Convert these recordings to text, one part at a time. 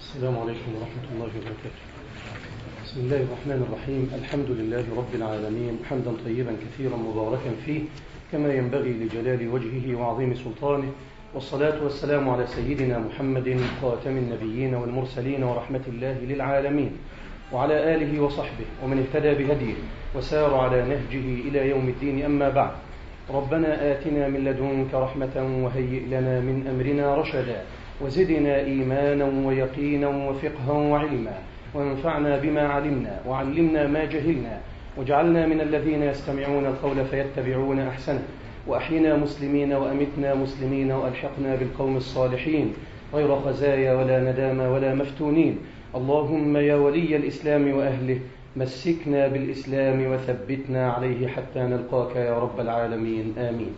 السلام عليكم ورحمة الله وبركاته بسم الله الرحمن الرحيم الحمد لله رب العالمين حمدا طيبا كثيرا مباركا فيه كما ينبغي لجلال وجهه وعظيم سلطانه والصلاة والسلام على سيدنا محمد خاتم النبيين والمرسلين ورحمة الله للعالمين وعلى آله وصحبه ومن اهتدى بهديه وسار على نهجه إلى يوم الدين أما بعد ربنا آتنا من لدنك رحمة وهيئ لنا من أمرنا رشدا وزدنا إيمانا ويقينا وفقها وعلما وانفعنا بما علمنا وعلمنا ما جهلنا واجعلنا من الذين يستمعون القول فيتبعون أحسنه وأحينا مسلمين وأمتنا مسلمين وألحقنا بالقوم الصالحين غير خزايا ولا ندامى ولا مفتونين اللهم يا ولي الإسلام وأهله مسكنا بالإسلام وثبتنا عليه حتى نلقاك يا رب العالمين آمين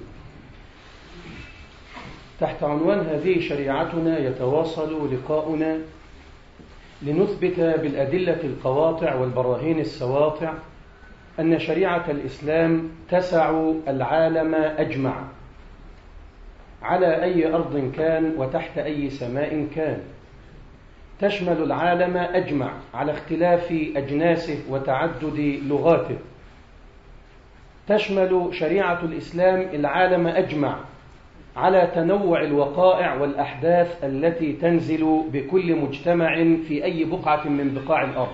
تحت عنوان هذه شريعتنا يتواصل لقاؤنا لنثبت بالأدلة القواطع والبراهين السواطع أن شريعة الإسلام تسع العالم أجمع على أي أرض كان وتحت أي سماء كان تشمل العالم أجمع على اختلاف أجناسه وتعدد لغاته تشمل شريعة الإسلام العالم أجمع على تنوع الوقائع والأحداث التي تنزل بكل مجتمع في أي بقعة من بقاع الأرض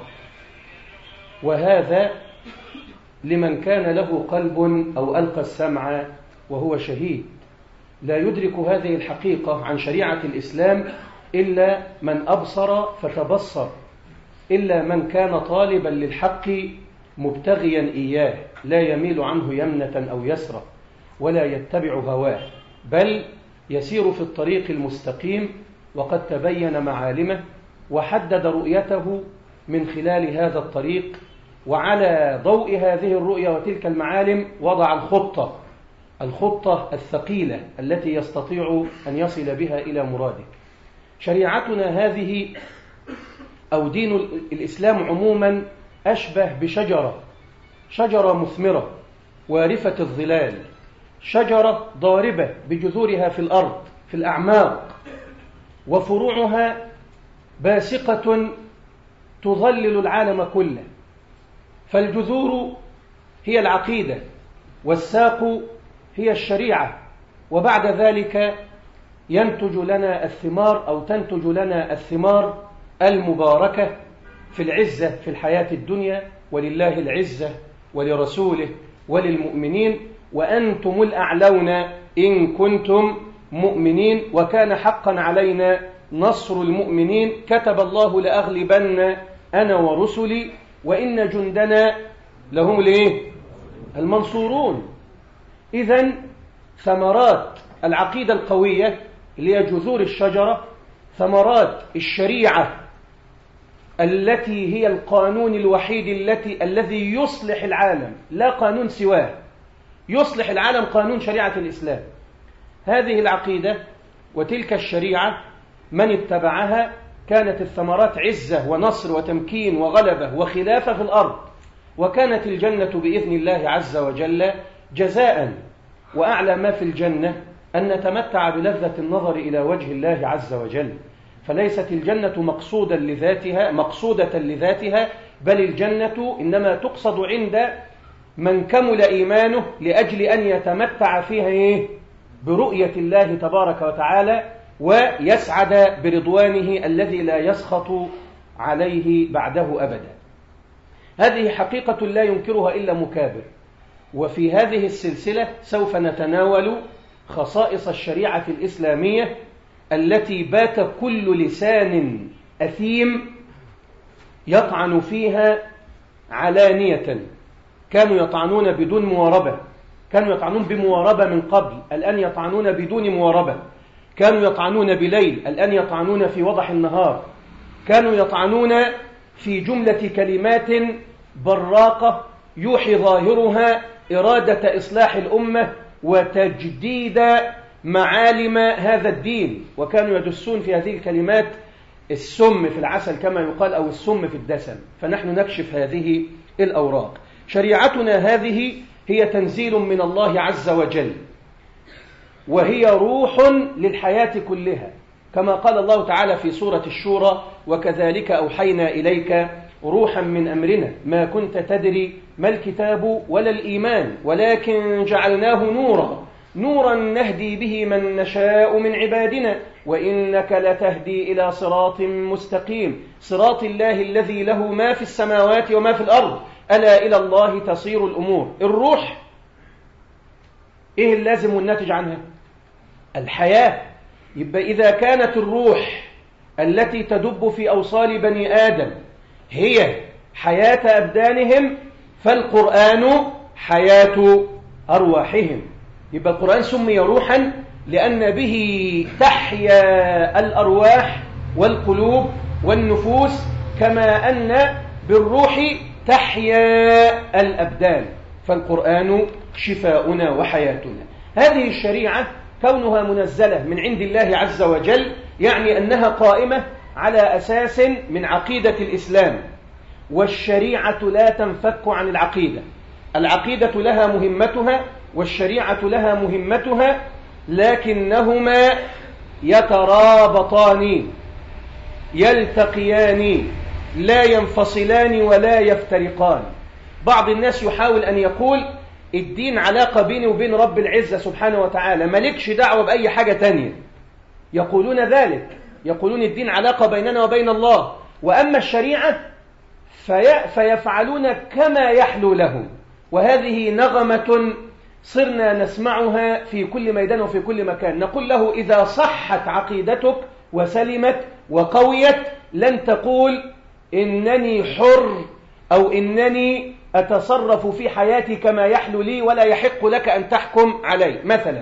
وهذا لمن كان له قلب أو ألقى السمع وهو شهيد لا يدرك هذه الحقيقة عن شريعة الإسلام إلا من أبصر فتبصر إلا من كان طالبا للحق مبتغيا إياه لا يميل عنه يمنة أو يسرى ولا يتبع هواه بل يسير في الطريق المستقيم وقد تبين معالمه وحدد رؤيته من خلال هذا الطريق وعلى ضوء هذه الرؤية وتلك المعالم وضع الخطة الخطة الثقيلة التي يستطيع أن يصل بها إلى مراده شريعتنا هذه أو دين الإسلام عموما أشبه بشجرة شجرة مثمرة وارفة الظلال شجرة ضاربة بجذورها في الأرض في الأعماق وفروعها باسقة تظلل العالم كله فالجذور هي العقيدة والساق هي الشريعة وبعد ذلك ينتج لنا الثمار أو تنتج لنا الثمار المباركة في العزة في الحياة الدنيا ولله العزة ولرسوله وللمؤمنين وأنتم الأعلون إن كنتم مؤمنين وكان حقا علينا نصر المؤمنين كتب الله لأغلبن أنا ورسلي وإن جندنا لهم الايه المنصورون إذا ثمرات العقيدة القوية اللي هي جذور الشجرة ثمرات الشريعة التي هي القانون الوحيد التي الذي يصلح العالم لا قانون سواه يصلح العالم قانون شريعة الإسلام هذه العقيدة وتلك الشريعة من اتبعها كانت الثمرات عزة ونصر وتمكين وغلبة وخلافة في الأرض وكانت الجنة بإذن الله عز وجل جزاء وأعلى ما في الجنة أن نتمتع بلذة النظر إلى وجه الله عز وجل فليست الجنة مقصودا لذاتها مقصودة لذاتها بل الجنة إنما تقصد عند من كمل إيمانه لأجل أن يتمتع فيها إيه؟ برؤية الله تبارك وتعالى ويسعد برضوانه الذي لا يسخط عليه بعده أبدا هذه حقيقة لا ينكرها إلا مكابر وفي هذه السلسلة سوف نتناول خصائص الشريعة الإسلامية التي بات كل لسان أثيم يطعن فيها علانية كانوا يطعنون بدون مواربة كانوا يطعنون بمواربة من قبل الآن يطعنون بدون مواربة كانوا يطعنون بليل الآن يطعنون في وضح النهار كانوا يطعنون في جملة كلمات براقة يوحي ظاهرها إرادة إصلاح الأمة وتجديد معالم هذا الدين وكانوا يدسون في هذه الكلمات السم في العسل كما يقال أو السم في الدسم فنحن نكشف هذه الأوراق شريعتنا هذه هي تنزيل من الله عز وجل وهي روح للحياة كلها كما قال الله تعالى في سورة الشورى وكذلك أوحينا إليك روحا من أمرنا ما كنت تدري ما الكتاب ولا الإيمان ولكن جعلناه نورا نورا نهدي به من نشاء من عبادنا وإنك لتهدي إلى صراط مستقيم صراط الله الذي له ما في السماوات وما في الأرض ألا إلى الله تصير الأمور الروح إيه اللازم والناتج عنها الحياة يبقى إذا كانت الروح التي تدب في أوصال بني آدم هي حياة أبدانهم فالقرآن حياة أرواحهم يبقى القرآن سمي روحا لأن به تحيا الأرواح والقلوب والنفوس كما أن بالروح تحيا الأبدان فالقرآن شفاؤنا وحياتنا هذه الشريعة كونها منزلة من عند الله عز وجل يعني أنها قائمة على أساس من عقيدة الإسلام والشريعة لا تنفك عن العقيدة العقيدة لها مهمتها والشريعة لها مهمتها لكنهما يترابطان يلتقيان لا ينفصلان ولا يفترقان بعض الناس يحاول أن يقول الدين علاقة بيني وبين رب العزة سبحانه وتعالى مالكش دعوة بأي حاجة تانية يقولون ذلك يقولون الدين علاقة بيننا وبين الله وأما الشريعة في فيفعلون كما يحلو لهم وهذه نغمة صرنا نسمعها في كل ميدان وفي كل مكان نقول له إذا صحت عقيدتك وسلمت وقويت لن تقول إنني حر أو إنني أتصرف في حياتي كما يحلو لي ولا يحق لك أن تحكم علي مثلا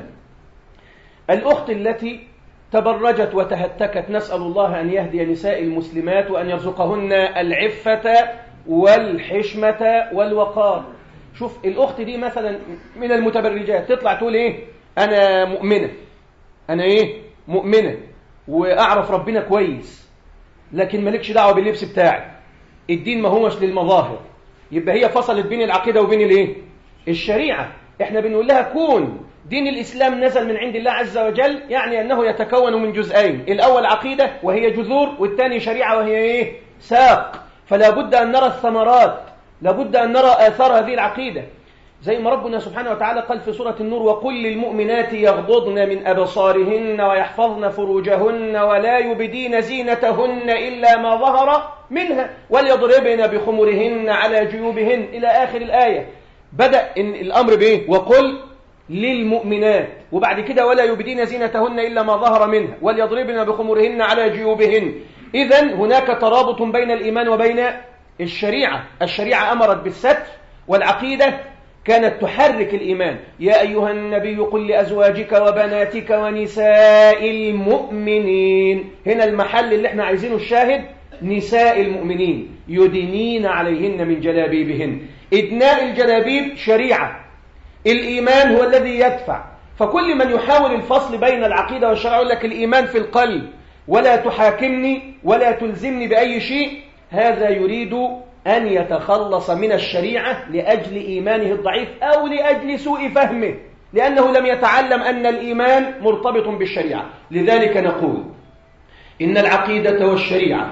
الأخت التي تبرجت وتهتكت نسأل الله أن يهدي نساء المسلمات وأن يرزقهن العفة والحشمة والوقار شوف الأخت دي مثلا من المتبرجات تطلع تقول إيه أنا مؤمنة أنا إيه مؤمنة وأعرف ربنا كويس لكن مالكش دعوة باللبس بتاعي الدين ما هوش للمظاهر يبقى هي فصلت بين العقيدة وبين الايه الشريعة احنا بنقول لها كون دين الإسلام نزل من عند الله عز وجل يعني أنه يتكون من جزئين الأول عقيدة وهي جذور والثاني شريعة وهي إيه؟ ساق فلا بد أن نرى الثمرات لابد أن نرى آثار هذه العقيدة زي ما ربنا سبحانه وتعالى قال في سورة النور وقل للمؤمنات يغضضن من أبصارهن ويحفظن فروجهن ولا يبدين زينتهن إلا ما ظهر منها وليضربن بخمرهن على جيوبهن إلى آخر الآية بدأ إن الأمر بإيه وقل للمؤمنات وبعد كده ولا يبدين زينتهن إلا ما ظهر منها وليضربن بخمرهن على جيوبهن إذا هناك ترابط بين الإيمان وبين الشريعة الشريعة أمرت بالستر والعقيدة كانت تحرك الإيمان يا أيها النبي قل لأزواجك وبناتك ونساء المؤمنين هنا المحل اللي احنا عايزينه الشاهد نساء المؤمنين يدنين عليهن من جلابيبهن إدناء الجلابيب شريعة الإيمان هو الذي يدفع فكل من يحاول الفصل بين العقيدة والشرع يقول لك الإيمان في القلب ولا تحاكمني ولا تلزمني بأي شيء هذا يريد أن يتخلص من الشريعة لأجل إيمانه الضعيف أو لأجل سوء فهمه لأنه لم يتعلم أن الإيمان مرتبط بالشريعة لذلك نقول إن العقيدة والشريعة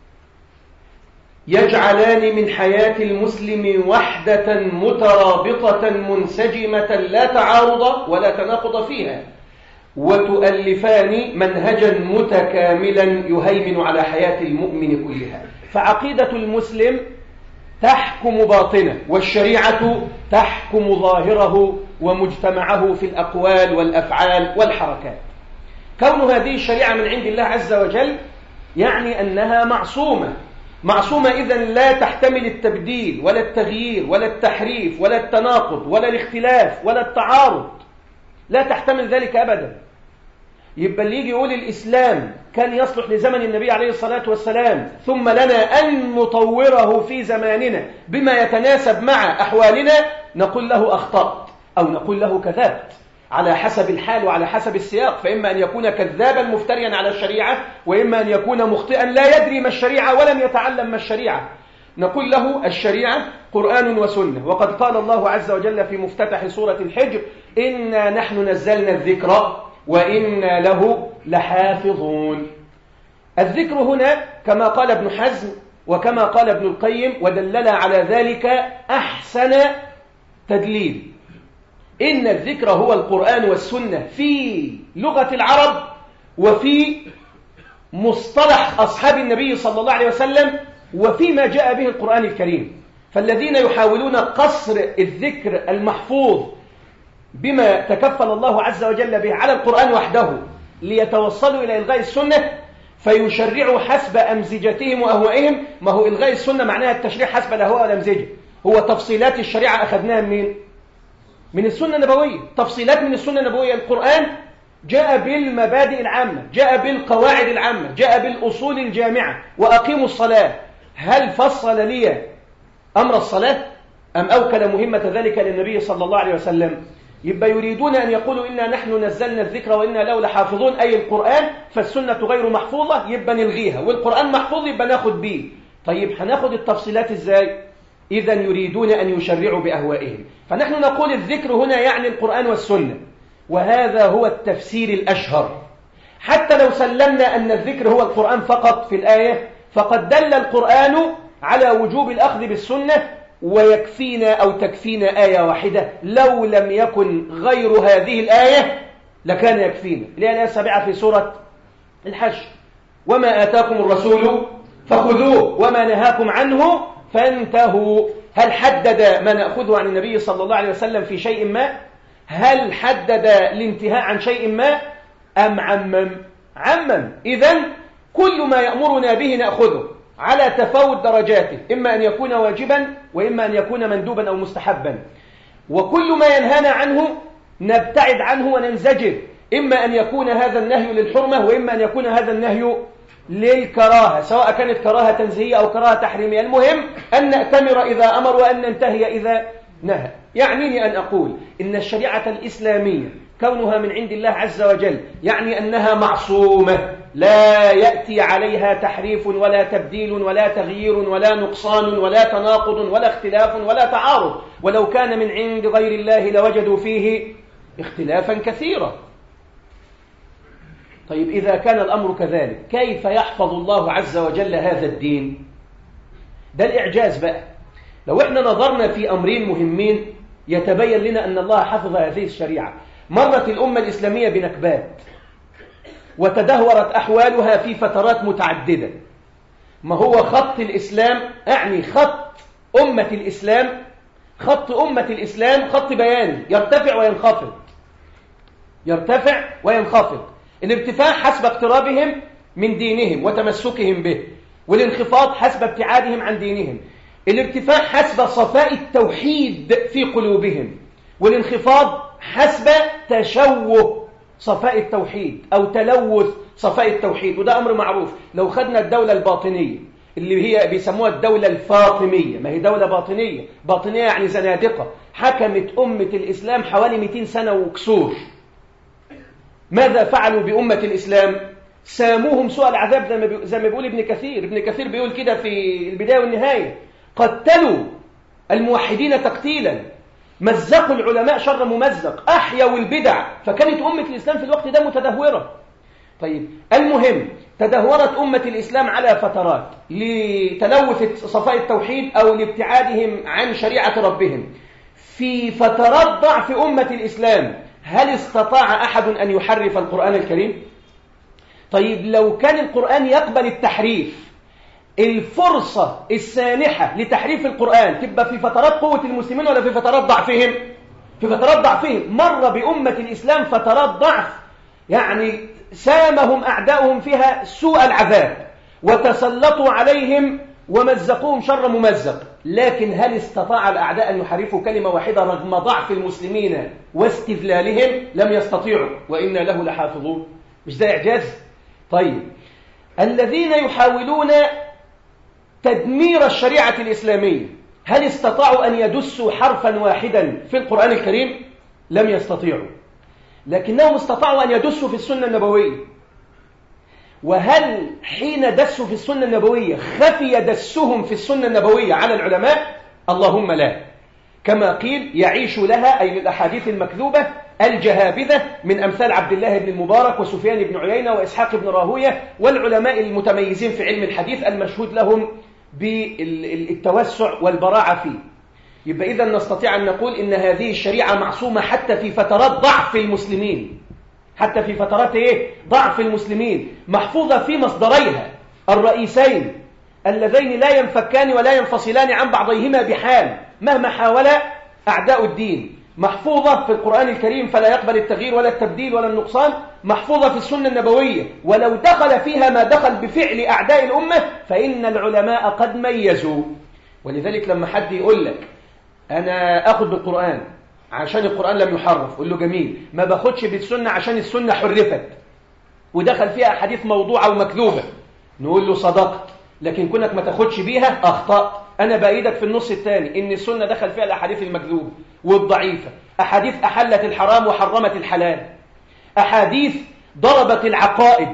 يجعلان من حياة المسلم وحدة مترابطة منسجمة لا تعارض ولا تناقض فيها وتؤلفان منهجا متكاملا يهيمن على حياة المؤمن كلها فعقيدة المسلم تحكم باطنه والشريعة تحكم ظاهره ومجتمعه في الأقوال والأفعال والحركات كون هذه الشريعة من عند الله عز وجل يعني أنها معصومة معصومة إذا لا تحتمل التبديل ولا التغيير ولا التحريف ولا التناقض ولا الاختلاف ولا التعارض لا تحتمل ذلك أبدا يبقى اللي يجي يقول الإسلام كان يصلح لزمن النبي عليه الصلاة والسلام ثم لنا أن نطوره في زماننا بما يتناسب مع أحوالنا نقول له أخطأت أو نقول له كذبت على حسب الحال وعلى حسب السياق فإما أن يكون كذابا مفتريا على الشريعة وإما أن يكون مخطئا لا يدري ما الشريعة ولم يتعلم ما الشريعة نقول له الشريعة قرآن وسنة وقد قال الله عز وجل في مفتتح سورة الحجر إنا نحن نزلنا الذكر وإنا له لحافظون الذكر هنا كما قال ابن حزم وكما قال ابن القيم ودلل على ذلك أحسن تدليل إن الذكر هو القرآن والسنة في لغة العرب وفي مصطلح أصحاب النبي صلى الله عليه وسلم وفيما جاء به القرآن الكريم فالذين يحاولون قصر الذكر المحفوظ بما تكفل الله عز وجل به على القرآن وحده ليتوصلوا إلى إلغاء السنة فيشرعوا حسب أمزجتهم وأهوائهم ما هو إلغاء السنة معناها التشريع حسب الأهواء والأمزجة هو تفصيلات الشريعة أخذناها من من السنة النبوية تفصيلات من السنة النبوية القرآن جاء بالمبادئ العامة جاء بالقواعد العامة جاء بالأصول الجامعة وأقيموا الصلاة هل فصل لي أمر الصلاة أم أوكل مهمة ذلك للنبي صلى الله عليه وسلم يبقى يريدون أن يقولوا إنا نحن نزلنا الذكر وإنا له لحافظون أي القرآن فالسنة غير محفوظة يبقى نلغيها والقرآن محفوظ يبقى ناخد به طيب هناخد التفصيلات إزاي إذا يريدون أن يشرعوا بأهوائهم فنحن نقول الذكر هنا يعني القرآن والسنة وهذا هو التفسير الأشهر حتى لو سلمنا أن الذكر هو القرآن فقط في الآية فقد دل القرآن على وجوب الأخذ بالسنة ويكفينا أو تكفينا آية واحدة لو لم يكن غير هذه الآية لكان يكفينا اللي الآية السابعة في سورة الحج وما آتاكم الرسول فخذوه وما نهاكم عنه فانتهوا هل حدد ما نأخذه عن النبي صلى الله عليه وسلم في شيء ما هل حدد الانتهاء عن شيء ما أم عمم عمم إذن كل ما يأمرنا به نأخذه على تفاوت درجاته إما أن يكون واجبا وإما أن يكون مندوبا أو مستحبا وكل ما ينهانا عنه نبتعد عنه وننزجر إما أن يكون هذا النهي للحرمة وإما أن يكون هذا النهي للكراهة سواء كانت كراهة تنزيهية أو كراهة تحريمية المهم أن نأتمر إذا أمر وأن ننتهي إذا نهى يعنيني أن أقول إن الشريعة الإسلامية كونها من عند الله عز وجل يعني أنها معصومة لا يأتي عليها تحريف ولا تبديل ولا تغيير ولا نقصان ولا تناقض ولا اختلاف ولا تعارض ولو كان من عند غير الله لوجدوا فيه اختلافا كثيرا طيب إذا كان الأمر كذلك كيف يحفظ الله عز وجل هذا الدين ده الإعجاز بقى لو احنا نظرنا في أمرين مهمين يتبين لنا أن الله حفظ هذه الشريعة مرت الأمة الإسلامية بنكبات وتدهورت أحوالها في فترات متعددة ما هو خط الإسلام أعني خط أمة الإسلام خط أمة الإسلام خط بياني يرتفع وينخفض يرتفع وينخفض الارتفاع حسب اقترابهم من دينهم وتمسكهم به والانخفاض حسب ابتعادهم عن دينهم الارتفاع حسب صفاء التوحيد في قلوبهم والانخفاض حسب تشوه صفاء التوحيد أو تلوث صفاء التوحيد وده أمر معروف لو خدنا الدولة الباطنية اللي هي بيسموها الدولة الفاطمية ما هي دولة باطنية باطنية يعني زنادقة حكمت أمة الإسلام حوالي 200 سنة وكسور ماذا فعلوا بأمة الإسلام ساموهم سوء العذاب زي ما زي ما بيقول ابن كثير ابن كثير بيقول كده في البداية والنهاية قتلوا الموحدين تقتيلا مزقوا العلماء شر ممزق أحيوا البدع فكانت أمة الإسلام في الوقت ده متدهورة طيب المهم تدهورت أمة الإسلام على فترات لتلوث صفاء التوحيد أو لابتعادهم عن شريعة ربهم في فترات ضعف أمة الإسلام هل استطاع أحد أن يحرف القرآن الكريم؟ طيب لو كان القرآن يقبل التحريف الفرصة السانحة لتحريف القرآن تبقى في فترات قوة المسلمين ولا في فترات ضعفهم؟ في فترات ضعفهم مر بأمة الإسلام فترات ضعف يعني سامهم أعداؤهم فيها سوء العذاب وتسلطوا عليهم ومزقوهم شر ممزق لكن هل استطاع الأعداء أن يحرفوا كلمة واحدة رغم ضعف المسلمين واستذلالهم لم يستطيعوا وإنا له لحافظون مش ده إعجاز طيب الذين يحاولون تدمير الشريعة الإسلامية هل استطاعوا أن يدسوا حرفا واحدا في القرآن الكريم لم يستطيعوا لكنهم استطاعوا أن يدسوا في السنة النبوية وهل حين دسوا في السنة النبوية خفي دسهم في السنة النبوية على العلماء اللهم لا كما قيل يعيش لها أي للأحاديث المكذوبة الجهابذة من أمثال عبد الله بن المبارك وسفيان بن عيينة وإسحاق بن راهوية والعلماء المتميزين في علم الحديث المشهود لهم بالتوسع والبراعة فيه يبقى إذا نستطيع أن نقول إن هذه الشريعة معصومة حتى في فترات ضعف المسلمين حتى في فترات إيه؟ ضعف المسلمين محفوظة في مصدريها الرئيسين اللذين لا ينفكان ولا ينفصلان عن بعضيهما بحال مهما حاول أعداء الدين محفوظة في القرآن الكريم فلا يقبل التغيير ولا التبديل ولا النقصان محفوظة في السنة النبوية ولو دخل فيها ما دخل بفعل أعداء الأمة فإن العلماء قد ميزوا ولذلك لما حد يقول لك أنا أخذ بالقرآن عشان القرآن لم يحرف قل له جميل ما باخدش بالسنة عشان السنة حرفت ودخل فيها أحاديث موضوعة ومكذوبة نقول له صدقت لكن كونك ما تاخدش بيها أخطأت أنا بأيدك في النص الثاني إن السنة دخل فيها الأحاديث المكذوبة والضعيفة أحاديث أحلت الحرام وحرمت الحلال أحاديث ضربت العقائد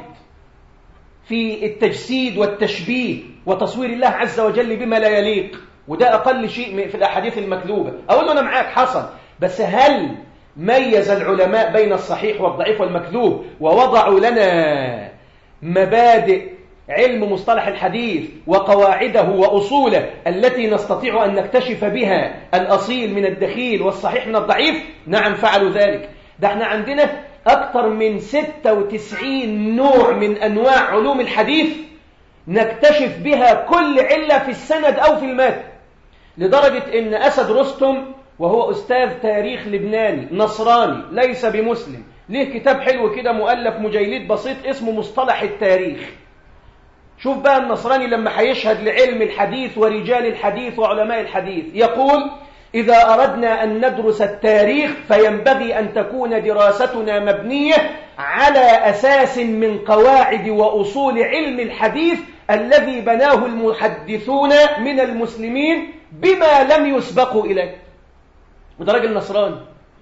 في التجسيد والتشبيه وتصوير الله عز وجل بما لا يليق وده أقل شيء في الأحاديث المكذوبة أقول له أنا معاك حصل بس هل ميز العلماء بين الصحيح والضعيف والمكذوب ووضعوا لنا مبادئ علم مصطلح الحديث وقواعده وأصوله التي نستطيع أن نكتشف بها الأصيل من الدخيل والصحيح من الضعيف نعم فعلوا ذلك ده احنا عندنا أكثر من 96 نوع من أنواع علوم الحديث نكتشف بها كل علة في السند أو في المتن لدرجة أن أسد رستم وهو أستاذ تاريخ لبناني نصراني ليس بمسلم ليه كتاب حلو كده مؤلف مجيلد بسيط اسمه مصطلح التاريخ شوف بقى النصراني لما هيشهد لعلم الحديث ورجال الحديث وعلماء الحديث يقول إذا أردنا أن ندرس التاريخ فينبغي أن تكون دراستنا مبنية على أساس من قواعد وأصول علم الحديث الذي بناه المحدثون من المسلمين بما لم يسبقوا إليه وده راجل نصراني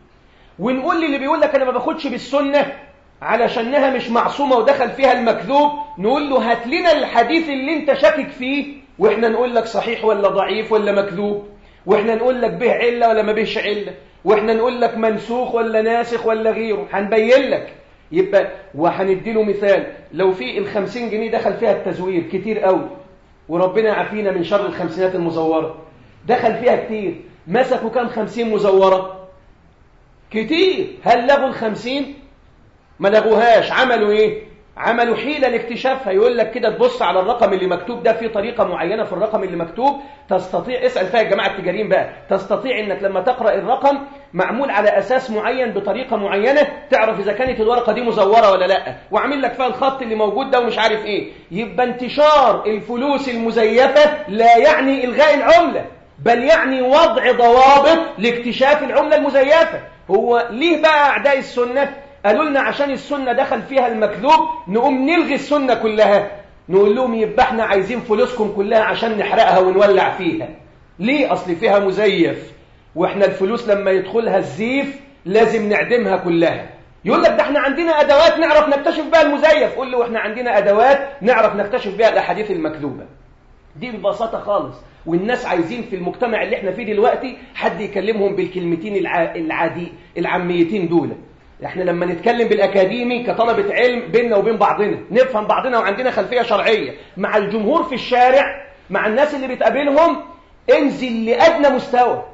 ونقول لي اللي بيقول لك أنا ما باخدش بالسنة علشانها مش معصومة ودخل فيها المكذوب نقول له هات لنا الحديث اللي انت شاكك فيه واحنا نقول لك صحيح ولا ضعيف ولا مكذوب واحنا نقول لك به علة ولا ما بهش علة واحنا نقول لك منسوخ ولا ناسخ ولا غيره هنبين لك يبقى وهندي له مثال لو في الخمسين جنيه دخل فيها التزوير كتير قوي وربنا يعافينا من شر الخمسينات المزورة دخل فيها كتير مسكوا كام خمسين مزورة كتير هل لغوا الخمسين ما لغوهاش عملوا ايه عملوا حيلة لاكتشافها يقول لك كده تبص على الرقم اللي مكتوب ده في طريقة معينة في الرقم اللي مكتوب تستطيع اسأل فيها الجماعة التجاريين بقى تستطيع انك لما تقرأ الرقم معمول على أساس معين بطريقة معينة تعرف إذا كانت الورقة دي مزورة ولا لا وعامل لك فيها الخط اللي موجود ده ومش عارف ايه يبقى انتشار الفلوس المزيفة لا يعني إلغاء العملة بل يعني وضع ضوابط لاكتشاف العملة المزيفة هو ليه بقى أعداء السنة قالوا لنا عشان السنة دخل فيها المكذوب نقوم نلغي السنة كلها نقول لهم يبقى احنا عايزين فلوسكم كلها عشان نحرقها ونولع فيها ليه أصل فيها مزيف واحنا الفلوس لما يدخلها الزيف لازم نعدمها كلها يقول لك ده احنا عندنا أدوات نعرف نكتشف بها المزيف قول له واحنا عندنا أدوات نعرف نكتشف بها الأحاديث المكذوبة دي ببساطة خالص والناس عايزين في المجتمع اللي احنا فيه دلوقتي حد يكلمهم بالكلمتين العادي العاميتين دول احنا لما نتكلم بالاكاديمي كطلبة علم بيننا وبين بعضنا نفهم بعضنا وعندنا خلفية شرعية مع الجمهور في الشارع مع الناس اللي بتقابلهم انزل لأدنى مستوى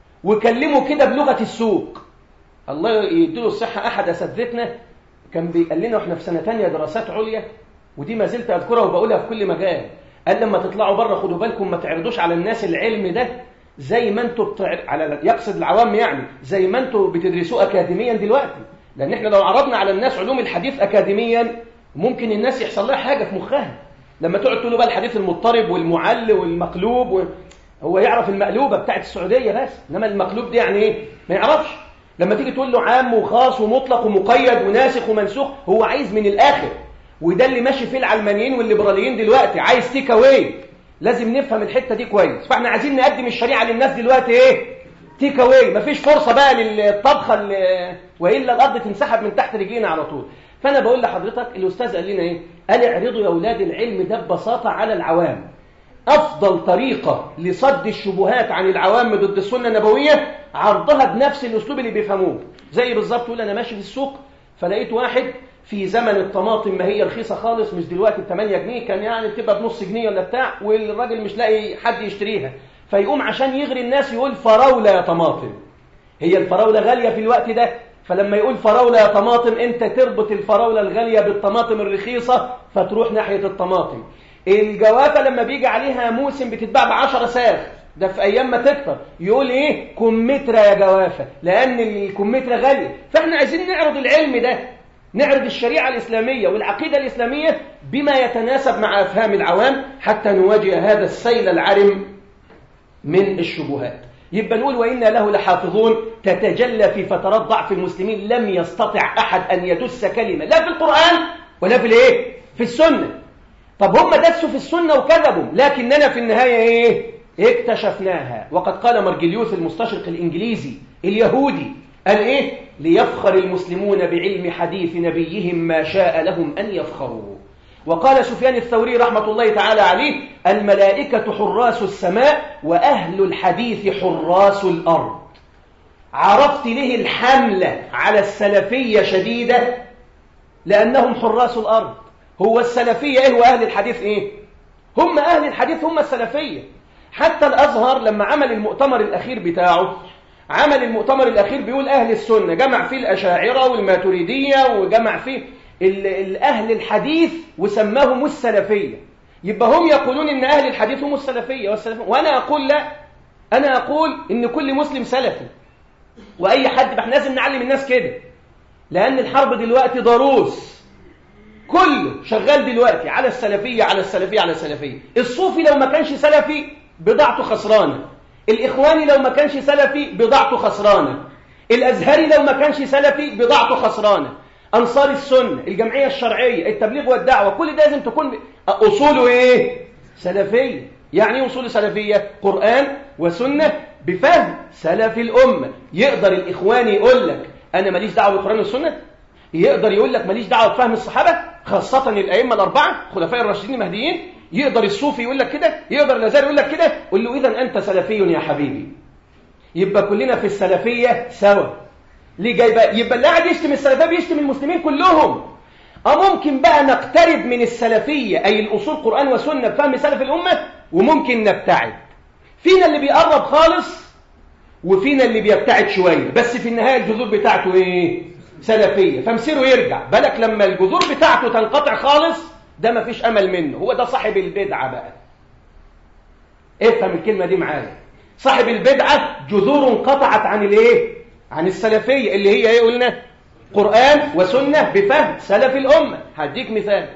وكلموا كده بلغة السوق الله يديله الصحة أحد أساتذتنا كان بيقال لنا واحنا في سنة تانية دراسات عليا ودي ما زلت أذكرها وبقولها في كل مجال قال لما تطلعوا بره خدوا بالكم ما تعرضوش على الناس العلم ده زي ما انتوا بتعر... على يقصد العوام يعني زي ما انتوا بتدرسوه اكاديميا دلوقتي لان احنا لو عرضنا على الناس علوم الحديث اكاديميا ممكن الناس يحصل لها حاجه في مخها لما تقعد تقول له بقى الحديث المضطرب والمعل والمقلوب و... هو يعرف المقلوبه بتاعت السعوديه بس انما المقلوب دي يعني ايه ما يعرفش لما تيجي تقول له عام وخاص ومطلق ومقيد وناسخ ومنسوخ هو عايز من الاخر وده اللي ماشي فيه العلمانيين والليبراليين دلوقتي عايز تيك اواي لازم نفهم الحته دي كويس فاحنا عايزين نقدم الشريعه للناس دلوقتي ايه تيك اواي مفيش فرصه بقى للطبخه اللي... والا الارض تنسحب من تحت رجلينا على طول فانا بقول لحضرتك الاستاذ قال لنا ايه قال اعرضوا يا اولاد العلم ده ببساطه على العوام أفضل طريقة لصد الشبهات عن العوام ضد السنة النبوية عرضها بنفس الأسلوب اللي بيفهموه زي بالظبط تقول أنا ماشي في السوق فلقيت واحد في زمن الطماطم ما هي رخيصة خالص مش دلوقتي ب 8 جنيه كان يعني بتبقى بنص جنيه ولا بتاع والراجل مش لاقي حد يشتريها فيقوم عشان يغري الناس يقول فراولة يا طماطم هي الفراولة غالية في الوقت ده فلما يقول فراولة يا طماطم انت تربط الفراولة الغالية بالطماطم الرخيصة فتروح ناحية الطماطم الجوافة لما بيجي عليها موسم بتتباع ب 10 ساغ ده في ايام ما تكتر يقول ايه كمثرى يا جوافة لان الكمثرى غالية فاحنا عايزين نعرض العلم ده نعرض الشريعة الإسلامية والعقيدة الإسلامية بما يتناسب مع أفهام العوام حتى نواجه هذا السيل العرم من الشبهات يبقى نقول وإنا له لحافظون تتجلى في فترات ضعف المسلمين لم يستطع أحد أن يدس كلمة لا في القرآن ولا في الإيه؟ في السنة طب هم دسوا في السنة وكذبوا لكننا في النهاية إيه؟ اكتشفناها وقد قال مرجليوس المستشرق الإنجليزي اليهودي قال إيه؟ ليفخر المسلمون بعلم حديث نبيهم ما شاء لهم أن يفخروا وقال سفيان الثوري رحمة الله تعالى عليه الملائكة حراس السماء وأهل الحديث حراس الأرض عرفت له الحملة على السلفية شديدة لأنهم حراس الأرض هو السلفية إيه وأهل الحديث إيه هم أهل الحديث هم السلفية حتى الأزهر لما عمل المؤتمر الأخير بتاعه عمل المؤتمر الأخير بيقول أهل السنة جمع فيه الأشاعرة والماتريدية وجمع فيه الأهل الحديث وسماهم السلفية يبقى هم يقولون إن أهل الحديث هم السلفية والسلفية وأنا أقول لا أنا أقول إن كل مسلم سلفي وأي حد احنا لازم نعلم الناس كده لأن الحرب دلوقتي ضروس كله شغال دلوقتي على السلفية على السلفية على السلفية الصوفي لو ما كانش سلفي بضاعته خسرانة الإخواني لو ما كانش سلفي بضاعته خسرانة الأزهري لو ما كانش سلفي بضاعته خسرانة أنصار السنة الجمعية الشرعية التبليغ والدعوة كل ده لازم تكون أصوله إيه؟ سلفية يعني ايه أصول سلفية؟ قرآن وسنة بفهم سلف الأمة يقدر الإخواني يقول لك أنا ماليش دعوة بالقرآن والسنة يقدر يقول لك ماليش دعوة بفهم الصحابة خاصة الأئمة الأربعة خلفاء الراشدين المهديين يقدر الصوفي يقول لك كده يقدر الازهري يقول لك كده قول له إذا أنت سلفي يا حبيبي يبقى كلنا في السلفية سوا ليه جاي بقى يبقى اللي قاعد يشتم السلفيه بيشتم المسلمين كلهم اه ممكن بقى نقترب من السلفيه اي الاصول قران وسنه بفهم سلف الامه وممكن نبتعد فينا اللي بيقرب خالص وفينا اللي بيبتعد شويه بس في النهايه الجذور بتاعته ايه سلفيه فمسيره يرجع بالك لما الجذور بتاعته تنقطع خالص ده مفيش امل منه هو ده صاحب البدعه بقى افهم الكلمه دي معايا صاحب البدعه جذور انقطعت عن الايه عن السلفية اللي هي ايه قلنا قرآن وسنة بفهم سلف الأمة هديك مثال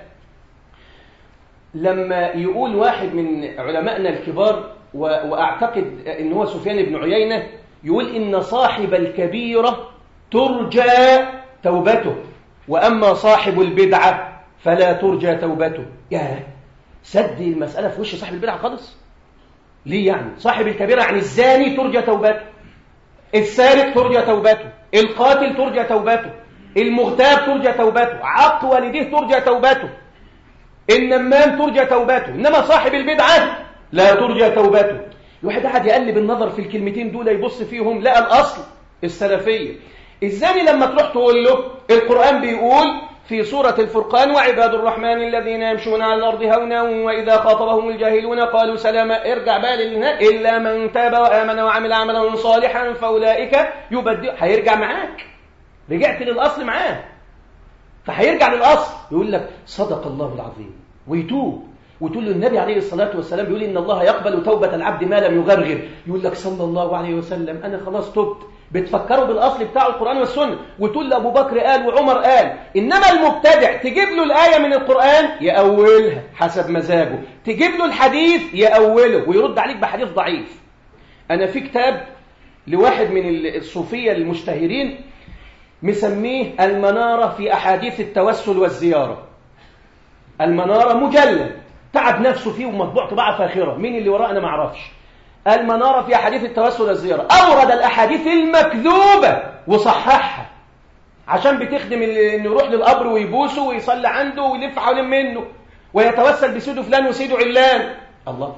لما يقول واحد من علمائنا الكبار وأعتقد إن هو سفيان بن عيينة يقول إن صاحب الكبيرة ترجى توبته وأما صاحب البدعة فلا ترجى توبته يا سد المسألة في وش صاحب البدعة خالص ليه يعني صاحب الكبيرة يعني الزاني ترجى توبته السارق ترجى توبته القاتل ترجى توبته المغتاب ترجى توبته عق والديه ترجى توبته النمام ترجى توبته إنما صاحب البدعة لا ترجى توبته الواحد قاعد يقلب النظر في الكلمتين دول يبص فيهم لقى الأصل السلفية الزاني لما تروح تقول له القرآن بيقول في سورة الفرقان وعباد الرحمن الذين يمشون على الأرض هونا وإذا خاطبهم الجاهلون قالوا سلاما ارجع بقى للنا إلا من تاب وآمن وعمل عملا صالحا فأولئك يبدل هيرجع معاك رجعت للأصل معاه فهيرجع للأصل يقول لك صدق الله العظيم ويتوب وتقول له النبي عليه الصلاة والسلام بيقول إن الله يقبل توبة العبد ما لم يغرغر يقول لك صلى الله عليه وسلم أنا خلاص تبت بتفكروا بالأصل بتاع القرآن والسنة وتقول لأبو بكر قال وعمر قال إنما المبتدع تجيب له الآية من القرآن يأولها حسب مزاجه تجيب له الحديث يأوله ويرد عليك بحديث ضعيف أنا في كتاب لواحد من الصوفية المشتهرين مسميه المنارة في أحاديث التوسل والزيارة المنارة مجلد تعب نفسه فيه ومطبوع طباعة فاخرة مين اللي وراه أنا ما اعرفش المنارة في أحاديث التوسل والزيارة أورد الأحاديث المكذوبة وصححها عشان بتخدم إنه يروح للقبر ويبوسه ويصلي عنده ويلف حوالين منه ويتوسل بسيده فلان وسيده علان الله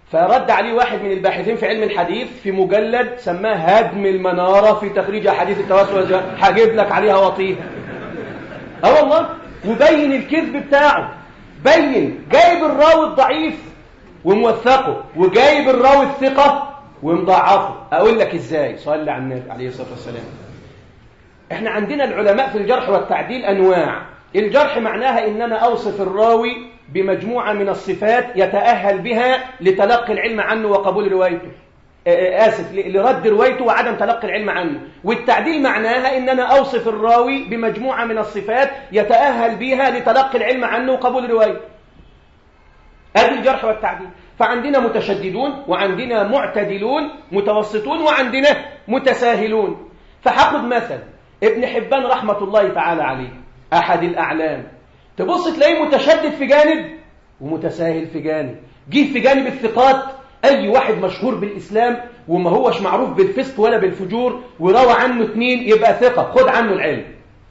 فرد عليه واحد من الباحثين في علم الحديث في مجلد سماه هدم المنارة في تخريج أحاديث التوسل هجيب لك عليها وطيها اه والله وبين الكذب بتاعه بين جايب الراوي الضعيف وموثقه وجايب الراوي الثقة ومضاعفه أقول لك إزاي صلي على النبي عليه الصلاة والسلام احنا عندنا العلماء في الجرح والتعديل أنواع الجرح معناها إن أنا أوصف الراوي بمجموعة من الصفات يتأهل بها لتلقي العلم عنه وقبول روايته آسف لرد روايته وعدم تلقي العلم عنه والتعديل معناها إن أنا أوصف الراوي بمجموعة من الصفات يتأهل بها لتلقي العلم عنه وقبول روايته هذه الجرح والتعديل فعندنا متشددون وعندنا معتدلون متوسطون وعندنا متساهلون فهاخد مثل ابن حبان رحمة الله تعالى عليه أحد الأعلام تبص تلاقيه متشدد في جانب ومتساهل في جانب جه في جانب الثقات أي واحد مشهور بالإسلام وما هوش معروف بالفسق ولا بالفجور وروى عنه اثنين يبقى ثقة خد عنه العلم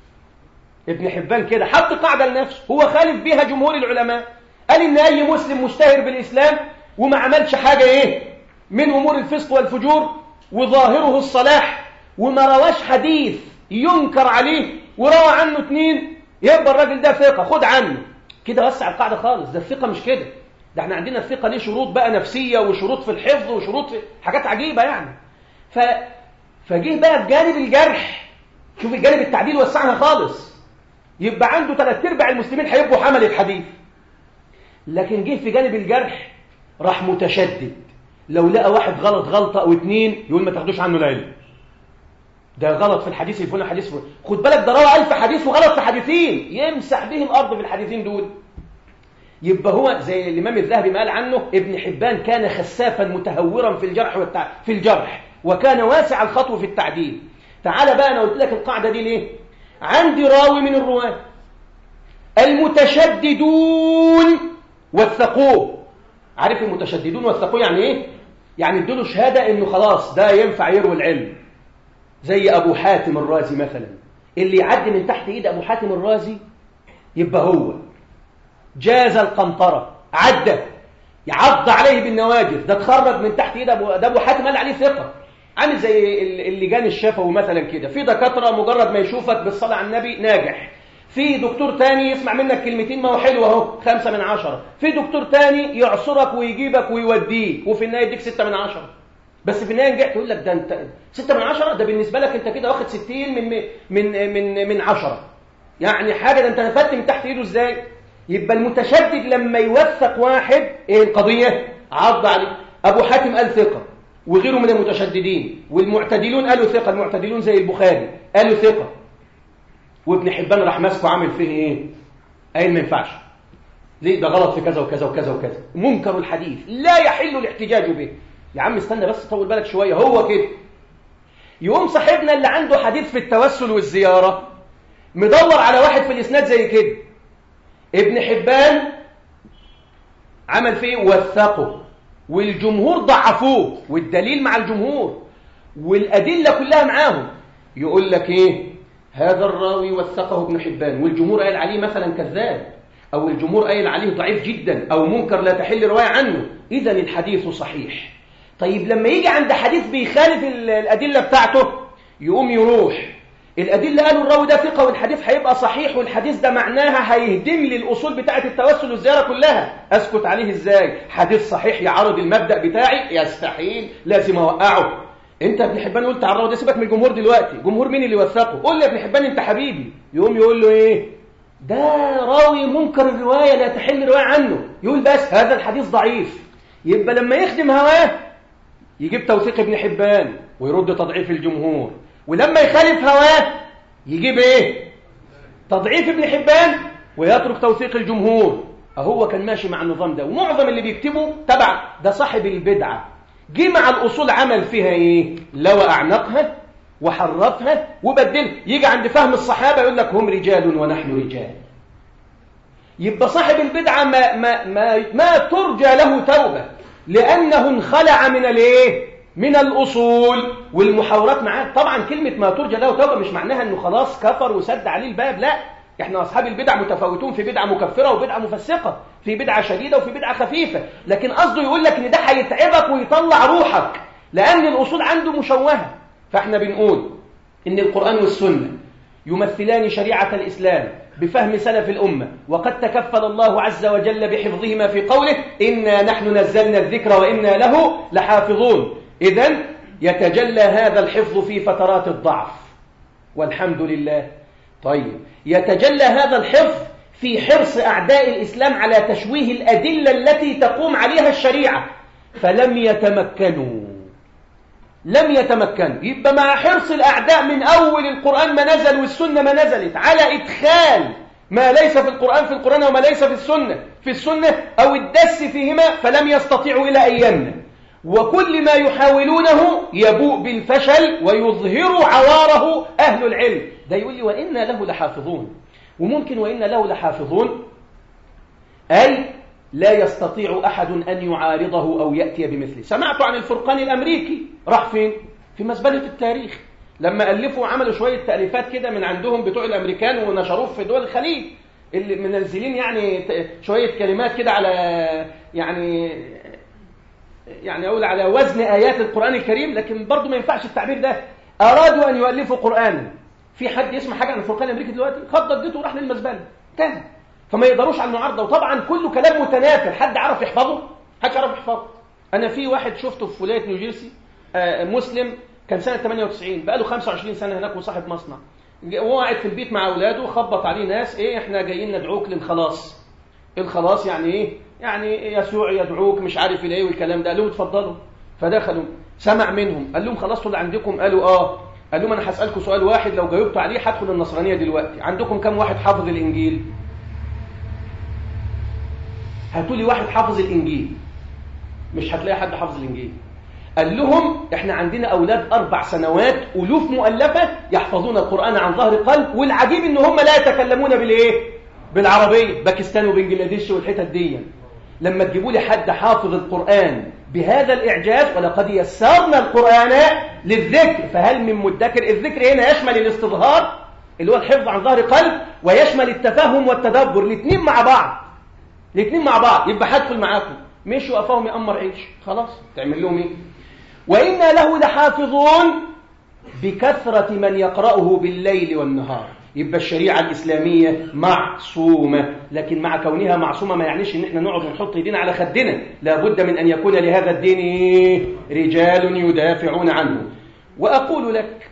ابن حبان كده حط قاعدة لنفسه هو خالف بيها جمهور العلماء قال إن أي مسلم مشتهر بالإسلام وما عملش حاجة إيه من أمور الفسق والفجور وظاهره الصلاح وما رواش حديث ينكر عليه وروى عنه اثنين يبقى الراجل ده ثقة خد عنه كده وسع القاعدة خالص ده الثقة مش كده ده احنا عندنا الثقة ليه شروط بقى نفسية وشروط في الحفظ وشروط في حاجات عجيبة يعني ف... فجه بقى في جانب الجرح شوف الجانب التعديل وسعها خالص يبقى عنده ثلاث ارباع المسلمين هيبقوا حملة حديث لكن جه في جانب الجرح راح متشدد لو لقى واحد غلط غلطة أو اتنين يقول ما تاخدوش عنه العلم ده غلط في الحديث الفلاني حديث فلاني خد بالك ده روى ألف حديث وغلط في حديثين يمسح به الأرض في الحديثين دول يبقى هو زي الإمام الذهبي ما قال عنه ابن حبان كان خسافا متهورا في الجرح والتع... في الجرح وكان واسع الخطو في التعديل تعال بقى أنا قلت لك القاعدة دي ليه عندي راوي من الرواة المتشددون وثقوه عارف المتشددون وثقوه يعني ايه يعني ادوا شهاده انه خلاص ده ينفع يروي العلم زي ابو حاتم الرازي مثلا اللي يعدي من تحت ايد ابو حاتم الرازي يبقى هو جاز القنطره عدى يعض عليه بالنواجذ ده اتخرج من تحت ايد ابو ده ابو حاتم قال عليه ثقه عامل زي اللجان الشفوي مثلا كده في دكاتره مجرد ما يشوفك بالصلاه على النبي ناجح في دكتور تاني يسمع منك كلمتين ما هو حلو اهو خمسة من عشرة في دكتور تاني يعصرك ويجيبك ويوديك وفي النهاية يديك ستة من عشرة بس في النهاية نجحت يقول لك ده انت ستة من عشرة ده بالنسبة لك انت كده واخد ستين من من من من عشرة يعني حاجة ده انت نفدت من تحت ايده ازاي يبقى المتشدد لما يوثق واحد ايه القضية عض عليه ابو حاتم قال ثقة وغيره من المتشددين والمعتدلون قالوا ثقة المعتدلون زي البخاري قالوا ثقة وابن حبان راح ماسكه عامل فيه ايه قايل ما ينفعش ليه ده غلط في كذا وكذا وكذا وكذا منكر الحديث لا يحل الاحتجاج به يا عم استنى بس طول بالك شويه هو كده يقوم صاحبنا اللي عنده حديث في التوسل والزياره مدور على واحد في الاسناد زي كده ابن حبان عمل فيه وثقه والجمهور ضعفوه والدليل مع الجمهور والادله كلها معاهم يقول لك ايه هذا الراوي وثقه ابن حبان والجمهور قال عليه مثلا كذاب أو الجمهور قال عليه ضعيف جدا أو منكر لا تحل رواية عنه إذا الحديث صحيح طيب لما يجي عند حديث بيخالف الأدلة بتاعته يقوم يروح الأدلة قالوا الراوي ده ثقة والحديث هيبقى صحيح والحديث ده معناها هيهدم لي الأصول بتاعة التوسل والزيارة كلها أسكت عليه إزاي حديث صحيح يعارض المبدأ بتاعي يستحيل لازم أوقعه انت ابن حبان قلت على الراوي ده سيبك من الجمهور دلوقتي جمهور مين اللي وثقه قول لي يا ابن حبان انت حبيبي يقوم يقول له ايه ده راوي منكر الروايه لا تحل روايه عنه يقول بس هذا الحديث ضعيف يبقى لما يخدم هواه يجيب توثيق ابن حبان ويرد تضعيف الجمهور ولما يخالف هواه يجيب ايه تضعيف ابن حبان ويترك توثيق الجمهور اهو كان ماشي مع النظام ده ومعظم اللي بيكتبوا تبع ده صاحب البدعه جه مع الأصول عمل فيها إيه؟ لوى أعنقها وحرفها وبدلها يجي عند فهم الصحابة يقول لك هم رجال ونحن رجال يبقى صاحب البدعة ما, ما, ما, ما ترجى له توبة لأنه انخلع من الايه؟ من الأصول والمحاورات معاه طبعا كلمة ما ترجى له توبة مش معناها أنه خلاص كفر وسد عليه الباب لا احنا أصحاب البدع متفاوتون في بدعة مكفرة وبدعة مفسقة في بدعة شديدة وفي بدعة خفيفة لكن قصده يقول لك ان ده هيتعبك ويطلع روحك لأن الأصول عنده مشوهة فاحنا بنقول ان القرآن والسنة يمثلان شريعة الإسلام بفهم سلف الأمة وقد تكفل الله عز وجل بحفظهما في قوله إنا نحن نزلنا الذكر وإنا له لحافظون إذا يتجلى هذا الحفظ في فترات الضعف والحمد لله طيب يتجلى هذا الحفظ في حرص أعداء الإسلام على تشويه الأدلة التي تقوم عليها الشريعة فلم يتمكنوا لم يتمكنوا يبقى مع حرص الأعداء من أول القرآن ما نزل والسنة ما نزلت على إدخال ما ليس في القرآن في القرآن وما ليس في السنة في السنة أو الدس فيهما فلم يستطيعوا إلى أيامنا وكل ما يحاولونه يبوء بالفشل ويظهر عواره أهل العلم ده يقول لي وإنا له لحافظون وممكن وإنا له لحافظون أي لا يستطيع أحد أن يعارضه أو يأتي بمثله سمعت عن الفرقان الأمريكي راح فين؟ في مزبلة التاريخ لما ألفوا عملوا شوية تأليفات كده من عندهم بتوع الأمريكان ونشروه في دول الخليج اللي منزلين يعني شوية كلمات كده على يعني يعني أقول على وزن آيات القرآن الكريم لكن برضه ما ينفعش التعبير ده أرادوا أن يؤلفوا قرآنا في حد يسمع حاجة عن الفرقان الأمريكي دلوقتي خد ضدته وراح للمزبلة تاني فما يقدروش على المعارضة وطبعا كله كلام متنافر حد عرف يحفظه حد عرف يحفظه أنا في واحد شفته في ولاية نيوجيرسي آه مسلم كان سنة 98 بقى له 25 سنة هناك وصاحب مصنع وهو قاعد في البيت مع أولاده خبط عليه ناس إيه إحنا جايين ندعوك للخلاص الخلاص يعني إيه يعني يسوع يدعوك مش عارف الايه والكلام ده قال لهم اتفضلوا فدخلوا سمع منهم قال لهم خلصتوا اللي عندكم قالوا اه قال لهم انا هسالكم سؤال واحد لو جاوبتوا عليه هدخل النصرانيه دلوقتي عندكم كم واحد حافظ الانجيل هاتوا لي واحد حافظ الانجيل مش هتلاقي حد حافظ الانجيل قال لهم احنا عندنا اولاد اربع سنوات الوف مؤلفه يحفظون القران عن ظهر قلب والعجيب ان هم لا يتكلمون بالايه بالعربيه باكستان وبنجلاديش والحتت دي لما تجيبوا لي حد حافظ القرآن بهذا الإعجاز ولقد يسرنا القرآن للذكر فهل من مدكر الذكر هنا يشمل الاستظهار اللي هو الحفظ عن ظهر قلب ويشمل التفهم والتدبر الاثنين مع بعض الاثنين مع بعض يبقى هدخل معاكم مش وقفهم يأمر عيش خلاص تعمل لهم ايه وإنا له لحافظون بكثرة من يقرأه بالليل والنهار يبقى الشريعة الإسلامية معصومة لكن مع كونها معصومة ما يعنيش ان احنا نقعد ونحط ايدينا على خدنا لابد من ان يكون لهذا الدين رجال يدافعون عنه وأقول لك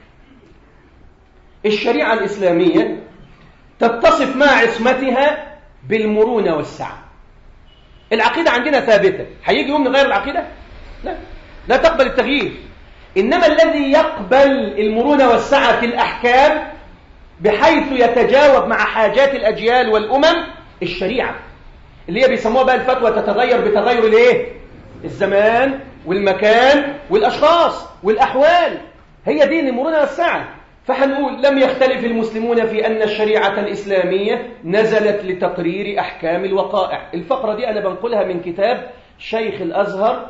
الشريعة الإسلامية تتصف مع عصمتها بالمرونة والسعة العقيدة عندنا ثابتة هيجي يوم نغير العقيدة؟ لا لا تقبل التغيير إنما الذي يقبل المرونة والسعة في الأحكام بحيث يتجاوب مع حاجات الأجيال والأمم الشريعة اللي هي بيسموها بقى الفتوى تتغير بتغير الايه الزمان والمكان والأشخاص والأحوال هي دين المرونة والسعة فهنقول لم يختلف المسلمون في أن الشريعة الإسلامية نزلت لتقرير أحكام الوقائع الفقرة دي أنا بنقلها من كتاب شيخ الأزهر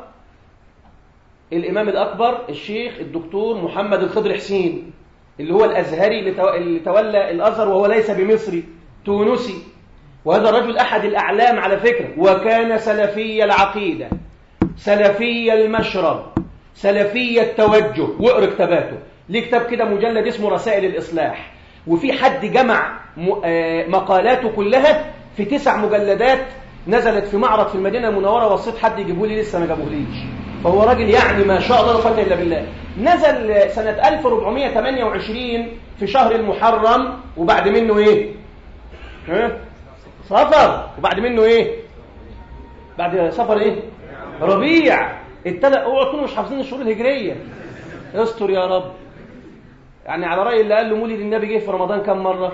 الإمام الأكبر الشيخ الدكتور محمد الخضر حسين اللي هو الأزهري اللي تولى الأزهر وهو ليس بمصري تونسي وهذا الرجل أحد الأعلام على فكرة وكان سلفي العقيدة سلفي المشرب سلفي التوجه واقرا كتاباته ليه كتاب كده مجلد اسمه رسائل الإصلاح وفي حد جمع مقالاته كلها في تسع مجلدات نزلت في معرض في المدينة المنورة وصيت حد يجيبه لي لسه ما جابوهليش فهو راجل يعني ما شاء الله لا قوه الا بالله نزل سنة 1428 في شهر المحرم وبعد منه ايه ها صفر وبعد منه ايه بعد صفر ايه ربيع التلق اوعوا تكونوا مش حافظين الشهور الهجريه استر يا رب يعني على راي اللي قال له مولد النبي جه في رمضان كم مره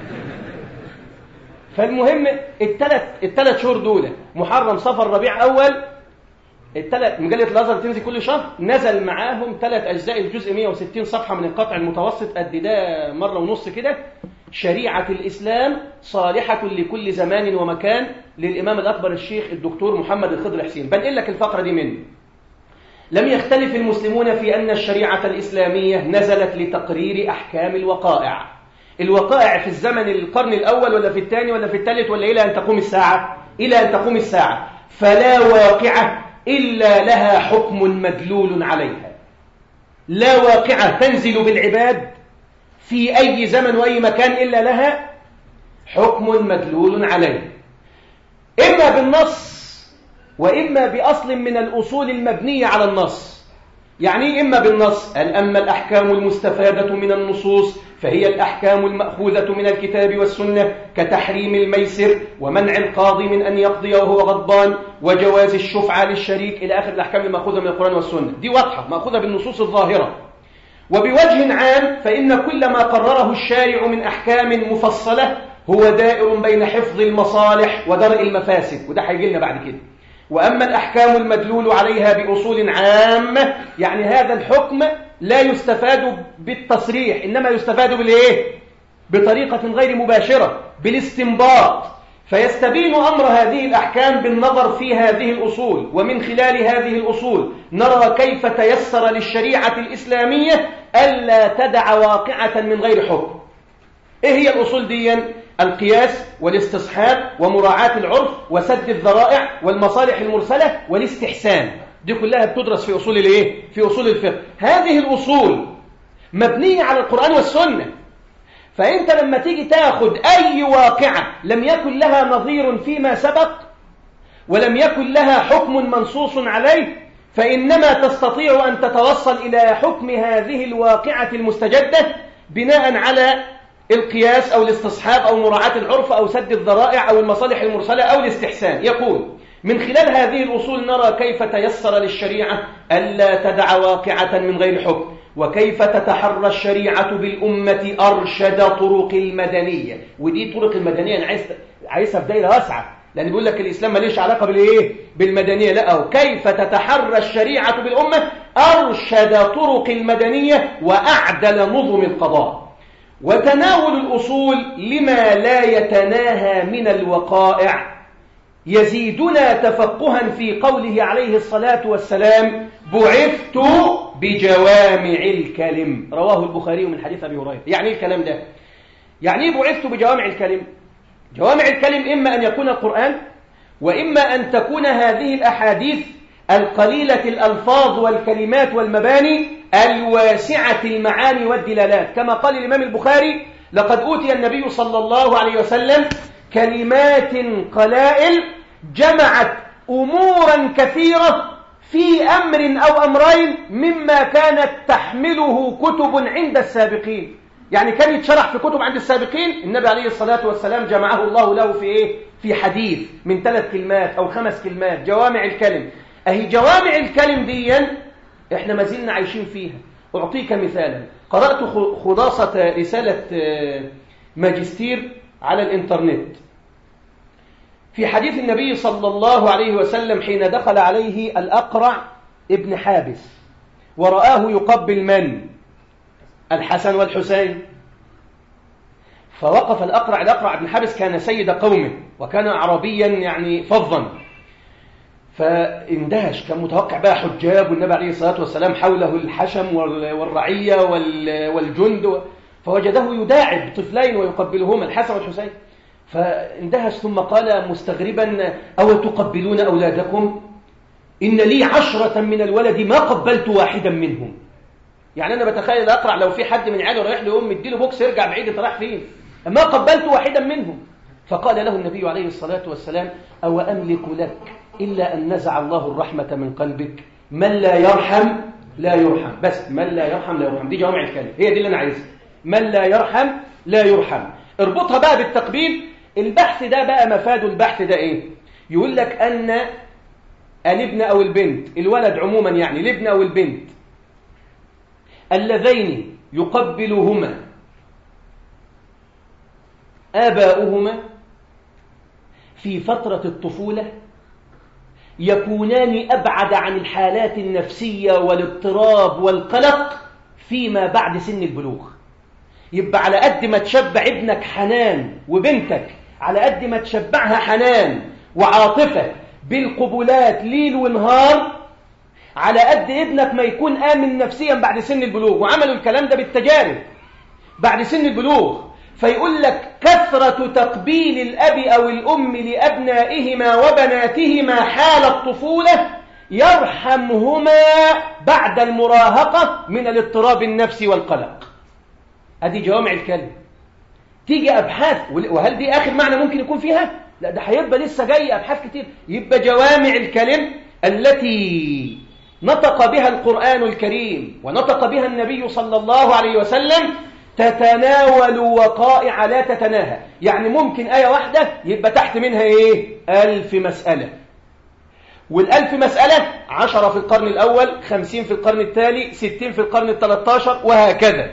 فالمهم الثلاث الثلاث شهور دول محرم صفر ربيع اول الثلاث مجله الازهر تنزل كل شهر نزل معاهم ثلاث اجزاء الجزء 160 صفحه من القطع المتوسط قد ده مره ونص كده شريعه الاسلام صالحه لكل زمان ومكان للامام الاكبر الشيخ الدكتور محمد الخضر حسين بنقل لك الفقره دي منه لم يختلف المسلمون في ان الشريعه الاسلاميه نزلت لتقرير احكام الوقائع الوقائع في الزمن القرن الأول ولا في الثاني ولا في الثالث ولا إلى أن تقوم الساعة إلى أن تقوم الساعة فلا واقعة إلا لها حكم مدلول عليها لا واقعة تنزل بالعباد في أي زمن وأي مكان إلا لها حكم مدلول عليه إما بالنص وإما بأصل من الأصول المبنية على النص يعني إما بالنص أن أما الأحكام المستفادة من النصوص فهي الأحكام المأخوذة من الكتاب والسنة كتحريم الميسر ومنع القاضي من أن يقضي وهو غضبان وجواز الشفعة للشريك إلى آخر الأحكام المأخوذة من القرآن والسنة دي واضحة مأخوذة بالنصوص الظاهرة وبوجه عام فإن كل ما قرره الشارع من أحكام مفصلة هو دائر بين حفظ المصالح ودرء المفاسد وده هيجي لنا بعد كده وأما الأحكام المدلول عليها بأصول عامة يعني هذا الحكم لا يستفاد بالتصريح إنما يستفاد بالإيه؟ بطريقة غير مباشرة بالاستنباط فيستبين أمر هذه الأحكام بالنظر في هذه الأصول ومن خلال هذه الأصول نرى كيف تيسر للشريعة الإسلامية ألا تدع واقعة من غير حكم إيه هي الأصول دي؟ القياس والاستصحاب ومراعاة العرف وسد الذرائع والمصالح المرسلة والاستحسان دي كلها بتدرس في أصول الايه في أصول الفقه هذه الأصول مبنية على القرآن والسنة فأنت لما تيجي تاخد أي واقعة لم يكن لها نظير فيما سبق ولم يكن لها حكم منصوص عليه فإنما تستطيع أن تتوصل إلى حكم هذه الواقعة المستجدة بناء على القياس أو الاستصحاب أو مراعاة العرف أو سد الذرائع أو المصالح المرسلة أو الاستحسان يقول من خلال هذه الأصول نرى كيف تيسر للشريعة ألا تدع واقعة من غير حكم وكيف تتحرى الشريعة بالأمة أرشد طرق المدنية ودي طرق المدنية أنا عايز عايزها في دايرة واسعة لأن بيقول لك الإسلام ماليش علاقة بالإيه؟ بالمدنية لا أو كيف تتحرى الشريعة بالأمة أرشد طرق المدنية وأعدل نظم القضاء وتناول الأصول لما لا يتناهى من الوقائع يزيدنا تفقها في قوله عليه الصلاة والسلام بعثت بجوامع الكلم رواه البخاري من حديث أبي هريرة يعني ايه الكلام ده يعني ايه بعثت بجوامع الكلم جوامع الكلم إما أن يكون القرآن وإما أن تكون هذه الأحاديث القليلة الألفاظ والكلمات والمباني الواسعة المعاني والدلالات كما قال الإمام البخاري لقد أوتي النبي صلى الله عليه وسلم كلمات قلائل جمعت أمورا كثيرة في أمر أو أمرين مما كانت تحمله كتب عند السابقين يعني كان يتشرح في كتب عند السابقين النبي عليه الصلاة والسلام جمعه الله له في إيه؟ في حديث من ثلاث كلمات أو خمس كلمات جوامع الكلم أهي جوامع الكلم دي إحنا ما زلنا عايشين فيها أعطيك مثالا قرأت خلاصة رسالة ماجستير على الإنترنت في حديث النبي صلى الله عليه وسلم حين دخل عليه الأقرع ابن حابس ورآه يقبل من؟ الحسن والحسين فوقف الأقرع الأقرع ابن حابس كان سيد قومه وكان عربيا يعني فظا فاندهش كان متوقع بقى حجاب والنبي عليه الصلاة والسلام حوله الحشم والرعية والجند فوجده يداعب طفلين ويقبلهما الحسن والحسين فاندهش ثم قال مستغربا أو تقبلون أولادكم إن لي عشرة من الولد ما قبلت واحدا منهم يعني أنا بتخيل أقرأ لو في حد من عياله رايح له أم اديله بوكس يرجع بعيد انت رايح فين ما قبلت واحدا منهم فقال له النبي عليه الصلاة والسلام أو أملك لك إلا أن نزع الله الرحمة من قلبك من لا يرحم لا يرحم بس من لا يرحم لا يرحم دي جوامع الكلم هي دي اللي أنا عايزها من لا يرحم لا يرحم اربطها بقى بالتقبيل البحث ده بقى مفاد البحث ده ايه يقول لك أن الابن أو البنت الولد عموما يعني الابن أو البنت اللذين يقبلهما آباؤهما في فترة الطفولة يكونان أبعد عن الحالات النفسية والاضطراب والقلق فيما بعد سن البلوغ يبقى على قد ما تشبع ابنك حنان وبنتك على قد ما تشبعها حنان وعاطفة بالقبولات ليل ونهار على قد ابنك ما يكون آمن نفسيا بعد سن البلوغ وعملوا الكلام ده بالتجارب بعد سن البلوغ فيقول لك كثرة تقبيل الأب أو الأم لأبنائهما وبناتهما حال الطفولة يرحمهما بعد المراهقة من الاضطراب النفسي والقلق هذه جوامع الكلم تيجي أبحاث وهل دي آخر معنى ممكن يكون فيها؟ لا ده هيبقى لسه جاي أبحاث كتير يبقى جوامع الكلم التي نطق بها القرآن الكريم ونطق بها النبي صلى الله عليه وسلم تتناول وقائع لا تتناهى يعني ممكن آية واحدة يبقى تحت منها إيه؟ ألف مسألة والألف مسألة عشرة في القرن الأول خمسين في القرن التالي ستين في القرن الثلاثاشر وهكذا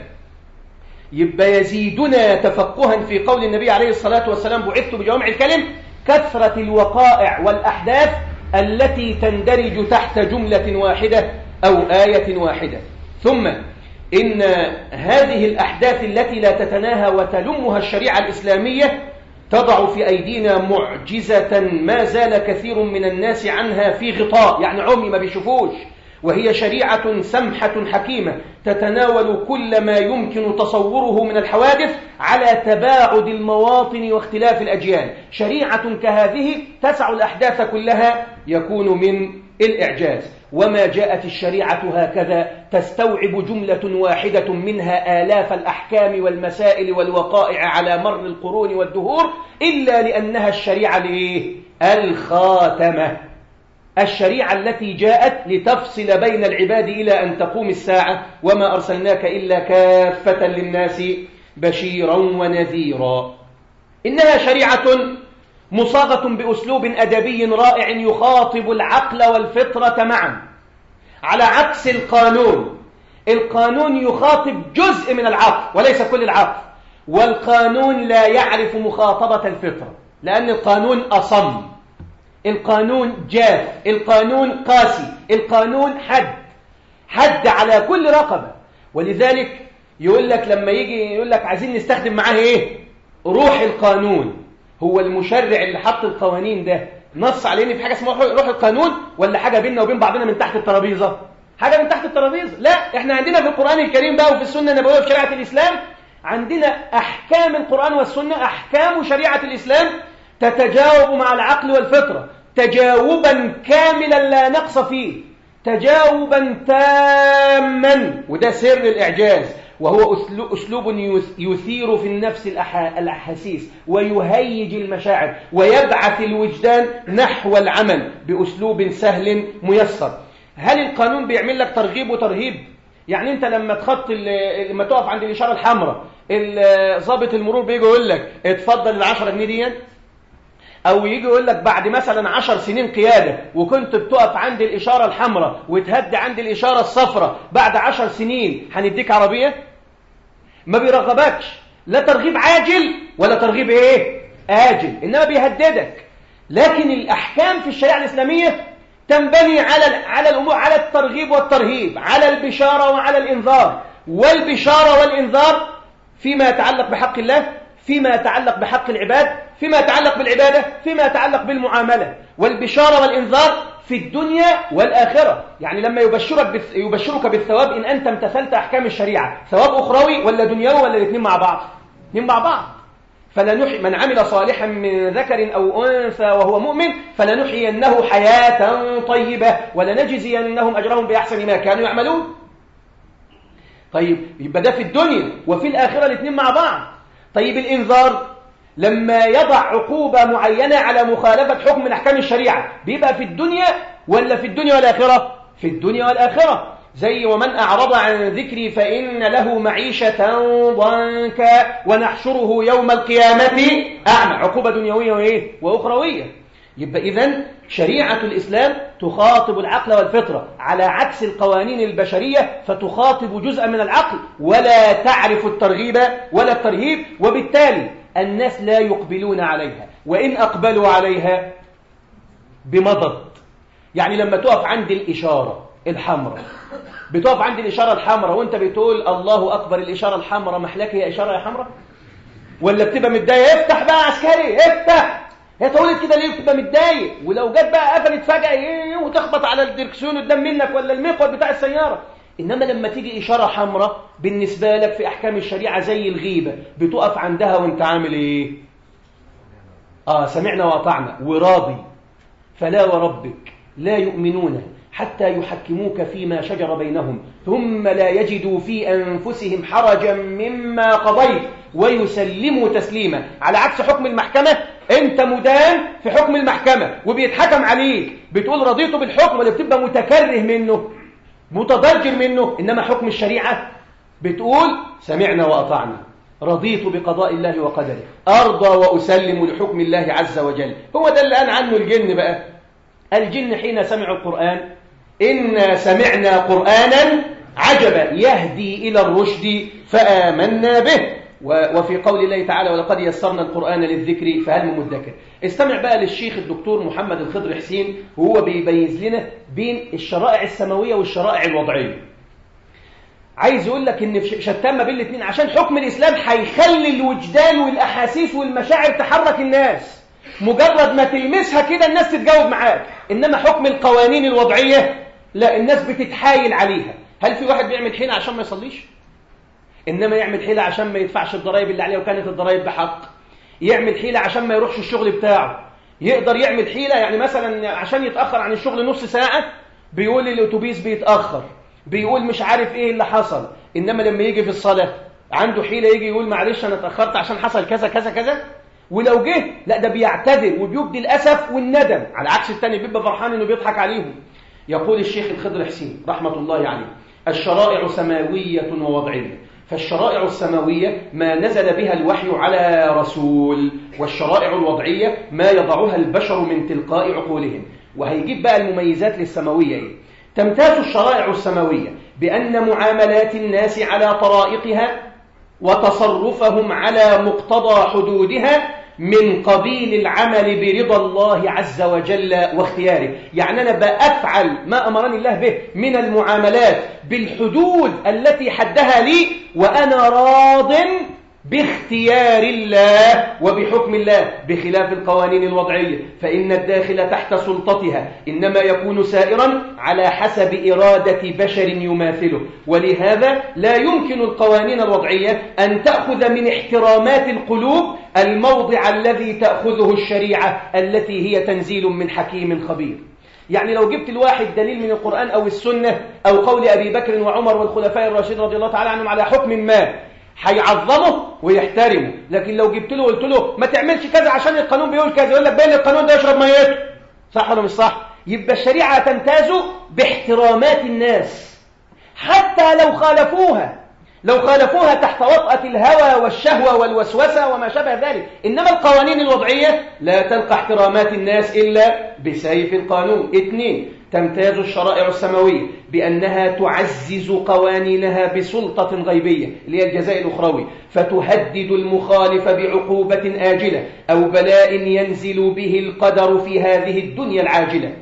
يبقى يزيدنا تفقها في قول النبي عليه الصلاة والسلام بعثت بجوامع الكلم كثرة الوقائع والأحداث التي تندرج تحت جملة واحدة أو آية واحدة ثم إن هذه الأحداث التي لا تتناهى وتلمها الشريعة الإسلامية تضع في أيدينا معجزة ما زال كثير من الناس عنها في غطاء يعني عمي ما بيشوفوش وهي شريعة سمحة حكيمة تتناول كل ما يمكن تصوره من الحوادث على تباعد المواطن واختلاف الأجيال شريعة كهذه تسع الأحداث كلها يكون من الإعجاز وما جاءت الشريعة هكذا تستوعب جملة واحدة منها آلاف الأحكام والمسائل والوقائع على مر القرون والدهور إلا لأنها الشريعة لإيه؟ الخاتمة الشريعة التي جاءت لتفصل بين العباد إلى أن تقوم الساعة وما أرسلناك إلا كافة للناس بشيرا ونذيرا إنها شريعة مصاغة بأسلوب أدبي رائع يخاطب العقل والفطرة معا على عكس القانون القانون يخاطب جزء من العقل وليس كل العقل والقانون لا يعرف مخاطبة الفطرة لأن القانون أصم القانون جاف القانون قاسي القانون حد حد على كل رقبة ولذلك يقول لك لما يجي يقول لك عايزين نستخدم معاه ايه روح القانون هو المشرع اللي حط القوانين ده نص على ان في حاجه اسمها روح القانون ولا حاجه بيننا وبين بعضنا من تحت الترابيزه حاجه من تحت الترابيزه لا احنا عندنا في القران الكريم بقى وفي السنه النبويه وفي شريعه الاسلام عندنا احكام القران والسنه احكام شريعه الاسلام تتجاوب مع العقل والفطره تجاوبا كاملا لا نقص فيه تجاوبا تاما وده سر الاعجاز وهو أسلوب يثير في النفس الأحاسيس ويهيج المشاعر ويبعث الوجدان نحو العمل بأسلوب سهل ميسر هل القانون بيعمل لك ترغيب وترهيب؟ يعني أنت لما تخط لما تقف عند الإشارة الحمراء ضابط المرور بيجي يقول لك اتفضل العشرة جنيه دي او يجي يقول لك بعد مثلا عشر سنين قيادة وكنت بتقف عند الإشارة الحمراء وتهدي عند الإشارة الصفراء بعد عشر سنين هنديك عربية ما بيرغبكش لا ترغيب عاجل ولا ترغيب ايه آجل إنما بيهددك لكن الأحكام في الشريعة الإسلامية تنبني على على الأمور على الترغيب والترهيب على البشارة وعلى الإنذار والبشارة والإنذار فيما يتعلق بحق الله فيما يتعلق بحق العباد فيما يتعلق بالعبادة فيما يتعلق بالمعاملة والبشارة والإنذار في الدنيا والآخرة يعني لما يبشرك بث... يبشرك بالثواب إن أنت امتثلت أحكام الشريعة ثواب أخروي ولا دنيوي ولا الاثنين مع بعض الاثنين مع بعض فلنحي من عمل صالحا من ذكر أو أنثى وهو مؤمن فلنحيينه حياة طيبة ولنجزينهم أجرهم بأحسن ما كانوا يعملون طيب يبقى ده في الدنيا وفي الآخرة الاثنين مع بعض طيب الإنذار لما يضع عقوبة معينة على مخالفة حكم من أحكام الشريعة بيبقى في الدنيا ولا في الدنيا والآخرة في الدنيا والآخرة زي ومن أعرض عن ذكري فإن له معيشة ضنكا ونحشره يوم القيامة أعمى عقوبة دنيوية وإيه؟ وأخروية يبقى إذن شريعة الإسلام تخاطب العقل والفطرة على عكس القوانين البشرية فتخاطب جزءا من العقل ولا تعرف الترغيب ولا الترهيب وبالتالي الناس لا يقبلون عليها وإن أقبلوا عليها بمضض يعني لما تقف عند الإشارة الحمراء بتقف عند الإشارة الحمراء وانت بتقول الله أكبر الإشارة الحمراء محلك هي إشارة يا حمراء ولا بتبقى متضايق افتح بقى عسكري افتح هي طولت كده ليه بتبقى متضايق ولو جت بقى قفلت فجأة ايه وتخبط على الدركسيون قدام منك ولا المقود بتاع السيارة إنما لما تيجي إشارة حمراء بالنسبة لك في أحكام الشريعة زي الغيبة بتقف عندها وانت عامل إيه آه سمعنا وأطعنا وراضي فلا وربك لا يؤمنون حتى يحكموك فيما شجر بينهم ثم لا يجدوا في أنفسهم حرجا مما قضيت ويسلموا تسليما على عكس حكم المحكمة انت مدان في حكم المحكمة وبيتحكم عليك بتقول رضيته بالحكم ولا بتبقى متكره منه متضجر منه إنما حكم الشريعة بتقول سمعنا وأطعنا رضيت بقضاء الله وقدره أرضى وأسلم لحكم الله عز وجل هو ده اللي قال عنه الجن بقى الجن حين سمعوا القرآن إنا سمعنا قرآنا عجبا يهدي إلى الرشد فآمنا به وفي قول الله تعالى ولقد يسرنا القرآن للذكر فهل من مدكر استمع بقى للشيخ الدكتور محمد الخضر حسين وهو بيبيز لنا بين الشرائع السماوية والشرائع الوضعية عايز يقول لك ان شتان ما بين الاثنين عشان حكم الاسلام هيخلي الوجدان والاحاسيس والمشاعر تحرك الناس مجرد ما تلمسها كده الناس تتجاوب معاك انما حكم القوانين الوضعيه لا الناس بتتحايل عليها هل في واحد بيعمل حيله عشان ما يصليش انما يعمل حيله عشان ما يدفعش الضرايب اللي عليه وكانت الضرايب بحق يعمل حيله عشان ما يروحش الشغل بتاعه يقدر يعمل حيله يعني مثلا عشان يتاخر عن الشغل نص ساعه بيقول الاتوبيس بيتاخر بيقول مش عارف ايه اللي حصل انما لما يجي في الصلاه عنده حيله يجي يقول معلش انا اتاخرت عشان حصل كذا كذا كذا ولو جه لا ده بيعتذر وبيبدي الاسف والندم على عكس الثاني بيبقى فرحان انه بيضحك عليهم يقول الشيخ الخضر حسين رحمه الله عليه الشرائع سماويه ووضعيه فالشرائع السماوية ما نزل بها الوحي على رسول والشرائع الوضعية ما يضعها البشر من تلقاء عقولهم وهيجيب بقى المميزات للسماوية إيه؟ تمتاز الشرائع السماوية بأن معاملات الناس على طرائقها وتصرفهم على مقتضى حدودها من قبيل العمل برضا الله عز وجل واختياره يعني أنا بأفعل ما أمرني الله به من المعاملات بالحدود التي حدها لي وأنا راض باختيار الله وبحكم الله بخلاف القوانين الوضعية فإن الداخل تحت سلطتها إنما يكون سائرا على حسب إرادة بشر يماثله ولهذا لا يمكن القوانين الوضعية أن تأخذ من احترامات القلوب الموضع الذي تأخذه الشريعة التي هي تنزيل من حكيم خبير يعني لو جبت الواحد دليل من القرآن أو السنة أو قول أبي بكر وعمر والخلفاء الراشدين رضي الله تعالى عنهم على حكم ما هيعظمه ويحترمه لكن لو جبت له وقلت له ما تعملش كذا عشان القانون بيقول كذا يقول لك بين القانون ده يشرب ميته صح ولا مش صح يبقى الشريعة تمتاز باحترامات الناس حتى لو خالفوها لو خالفوها تحت وطأة الهوى والشهوة والوسوسة وما شابه ذلك إنما القوانين الوضعية لا تلقى احترامات الناس إلا بسيف القانون اثنين تمتاز الشرائع السماوية بأنها تعزز قوانينها بسلطة غيبية اللي هي الجزاء الأخروي فتهدد المخالف بعقوبة آجلة أو بلاء ينزل به القدر في هذه الدنيا العاجلة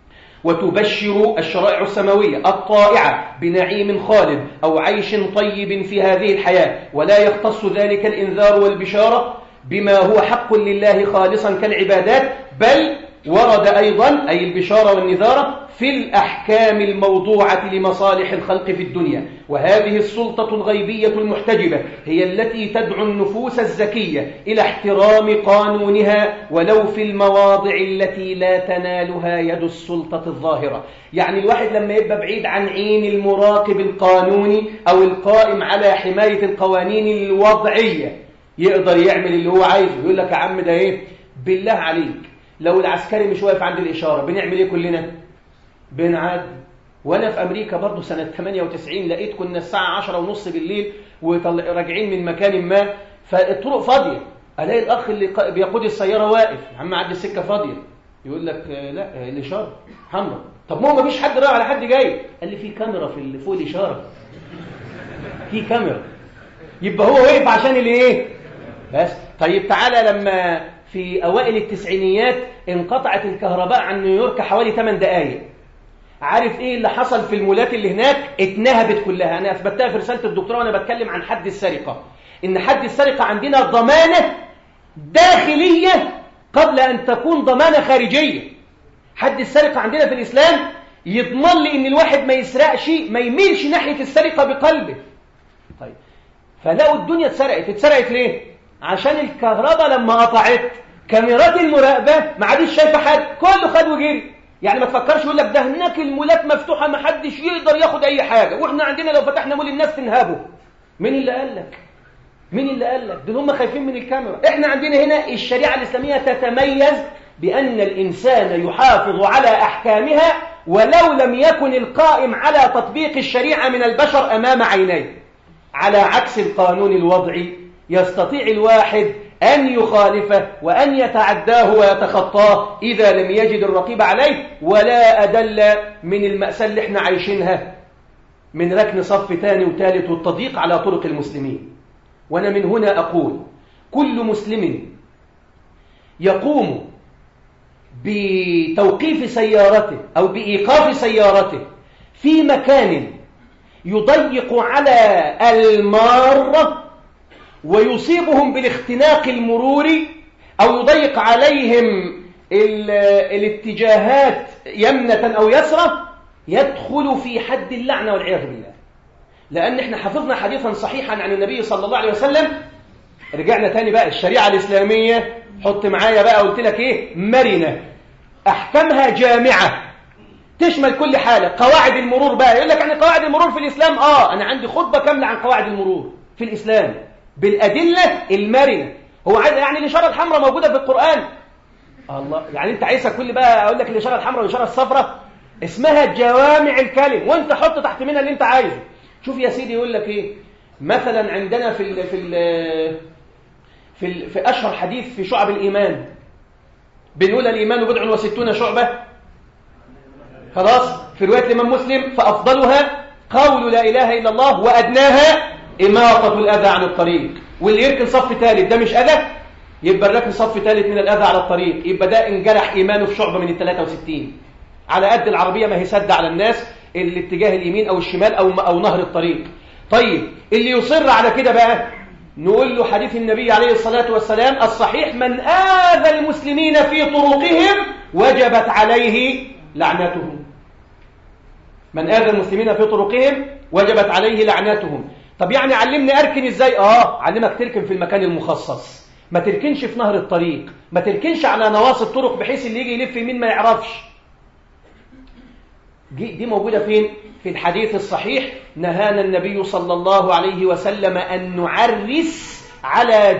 وتبشر الشرائع السماوية الطائعة بنعيم خالد أو عيش طيب في هذه الحياة ولا يختص ذلك الإنذار والبشارة بما هو حق لله خالصا كالعبادات بل ورد أيضا أي البشارة والنذارة في الأحكام الموضوعة لمصالح الخلق في الدنيا وهذه السلطة الغيبية المحتجبة هي التي تدعو النفوس الزكية إلى احترام قانونها ولو في المواضع التي لا تنالها يد السلطة الظاهرة يعني الواحد لما يبقى بعيد عن عين المراقب القانوني أو القائم على حماية القوانين الوضعية يقدر يعمل اللي هو عايزه يقول لك يا عم ده ايه بالله عليك لو العسكري مش واقف عند الإشارة بنعمل ايه كلنا بنعد وانا في امريكا برضو سنة 98 لقيت كنا الساعة 10 ونص بالليل وراجعين من مكان ما فالطرق فاضية الاقي الاخ اللي بيقود السيارة واقف يا عم عدي السكة فاضية يقول لك لا الاشارة حمراء طب ما هو مفيش حد رايح على حد جاي قال لي في كاميرا في فوق الاشارة في كاميرا يبقى هو واقف عشان الايه بس طيب تعالى لما في اوائل التسعينيات انقطعت الكهرباء عن نيويورك حوالي 8 دقائق عارف ايه اللي حصل في المولات اللي هناك اتنهبت كلها انا اثبتها في رساله الدكتوراه وانا بتكلم عن حد السرقه ان حد السرقه عندنا ضمانه داخليه قبل ان تكون ضمانه خارجيه حد السرقه عندنا في الاسلام يضمن لي ان الواحد ما يسرقش ما يميلش ناحية السرقة بقلبه طيب فلقوا الدنيا اتسرقت اتسرقت ليه عشان الكهرباء لما قطعت كاميرات المراقبة ما عادش شايفة حد كله خد وجري يعني ما تفكرش يقول لك ده هناك المولات مفتوحة ما حدش يقدر ياخد أي حاجة وإحنا عندنا لو فتحنا مول الناس تنهبه مين اللي قال لك مين اللي قال لك دول هم خايفين من الكاميرا إحنا عندنا هنا الشريعة الإسلامية تتميز بأن الإنسان يحافظ على أحكامها ولو لم يكن القائم على تطبيق الشريعة من البشر أمام عينيه على عكس القانون الوضعي يستطيع الواحد أن يخالفه وأن يتعداه ويتخطاه إذا لم يجد الرقيب عليه ولا أدل من المأساة اللي احنا عايشينها من ركن صف ثاني وثالث والتضييق على طرق المسلمين وأنا من هنا أقول كل مسلم يقوم بتوقيف سيارته أو بإيقاف سيارته في مكان يضيق على المارة ويصيبهم بالاختناق المروري أو يضيق عليهم الاتجاهات يمنة أو يسرة يدخل في حد اللعنة والعياذ بالله لأن احنا حفظنا حديثا صحيحا عن النبي صلى الله عليه وسلم رجعنا تاني بقى الشريعة الإسلامية حط معايا بقى قلت لك ايه مرنة أحكامها جامعة تشمل كل حالة قواعد المرور بقى يقول لك يعني قواعد المرور في الإسلام آه أنا عندي خطبة كاملة عن قواعد المرور في الإسلام بالأدلة المرنة هو عايز يعني الإشارة الحمراء موجودة في القرآن الله يعني أنت عايزها كل بقى أقول لك الإشارة الحمراء والإشارة الصفراء اسمها جوامع الكلم وأنت حط تحت منها اللي أنت عايزه شوف يا سيدي يقول لك إيه مثلا عندنا في ال في ال في, ال في أشهر حديث في شعب الإيمان بنقول الإيمان بضع وستون شعبة خلاص في رواية الإمام مسلم فأفضلها قول لا إله إلا الله وأدناها إماطة الأذى عن الطريق واللي يركن صف ثالث ده مش أذى يبقى الركن صف ثالث من الأذى على الطريق يبقى ده انجرح إيمانه في شعبة من ال 63 على قد العربية ما هي سد على الناس الاتجاه اليمين أو الشمال أو, أو نهر الطريق طيب اللي يصر على كده بقى نقول له حديث النبي عليه الصلاة والسلام الصحيح من آذى المسلمين في طرقهم وجبت عليه لعنتهم من آذى المسلمين في طرقهم وجبت عليه لعنتهم طب يعني علمني أركن إزاي آه علمك تركن في المكان المخصص ما تركنش في نهر الطريق ما تركنش على نواصي الطرق بحيث اللي يجي يلف يمين ما يعرفش دي موجودة فين؟ في الحديث الصحيح نهانا النبي صلى الله عليه وسلم أن نعرس على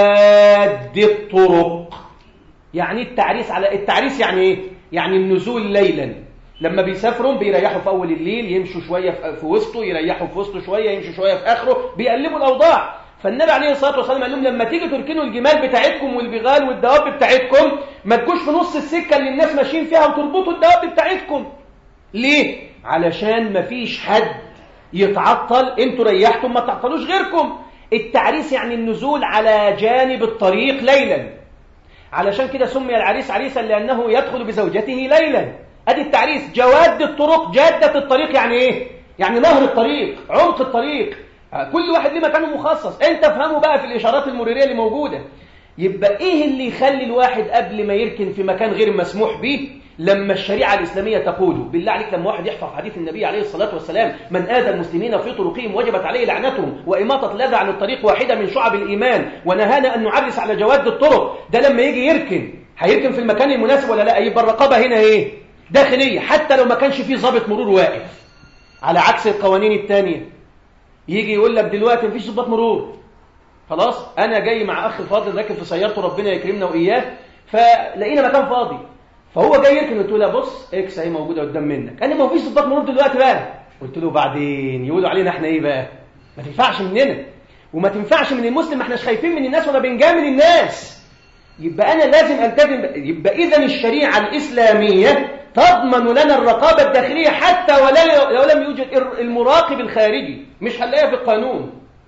جواد الطرق يعني التعريس على التعريس يعني ايه؟ يعني النزول ليلا لما بيسافروا بيريحوا في أول الليل يمشوا شوية في وسطه يريحوا في وسطه شوية يمشوا شوية في آخره بيقلبوا الأوضاع فالنبي عليه الصلاة والسلام قال لهم لما تيجي تركنوا الجمال بتاعتكم والبغال والدواب بتاعتكم ما تجوش في نص السكة اللي الناس ماشيين فيها وتربطوا الدواب بتاعتكم ليه؟ علشان ما فيش حد يتعطل انتوا ريحتم ما تعطلوش غيركم التعريس يعني النزول على جانب الطريق ليلا علشان كده سمي العريس عريسا لأنه يدخل بزوجته ليلا ادي التعريس جواد الطرق جادة الطريق يعني ايه يعني نهر الطريق عمق الطريق كل واحد ليه مكانه مخصص انت افهمه بقى في الاشارات المروريه اللي موجوده يبقى ايه اللي يخلي الواحد قبل ما يركن في مكان غير مسموح به لما الشريعة الإسلامية تقوله بالله عليك لما واحد يحفظ حديث النبي عليه الصلاة والسلام من آذى المسلمين في طرقهم وجبت عليه لعنتهم وإماطة الأذى عن الطريق واحدة من شعب الإيمان ونهانا أن نعرس على جواد الطرق ده لما يجي يركن هيركن في المكان المناسب ولا لا يبقى الرقابة هنا إيه داخلية حتى لو ما كانش فيه ضابط مرور واقف على عكس القوانين الثانية يجي يقول لك دلوقتي مفيش ضباط مرور خلاص انا جاي مع اخ فاضل راكب في سيارته ربنا يكرمنا واياه فلقينا مكان فاضي فهو جاي يركن قلت له بص اكس اهي موجوده قدام منك قال لي ما فيش ضباط مرور دلوقتي بقى قلت له بعدين يقولوا علينا احنا ايه بقى ما تنفعش مننا وما تنفعش من المسلم ما احناش خايفين من الناس ولا بنجامل الناس يبقى انا لازم التزم يبقى اذا الشريعه الاسلاميه تضمن لنا الرقابه الداخليه حتى ولا لو لم يوجد المراقب الخارجي مش هنلاقيها في القانون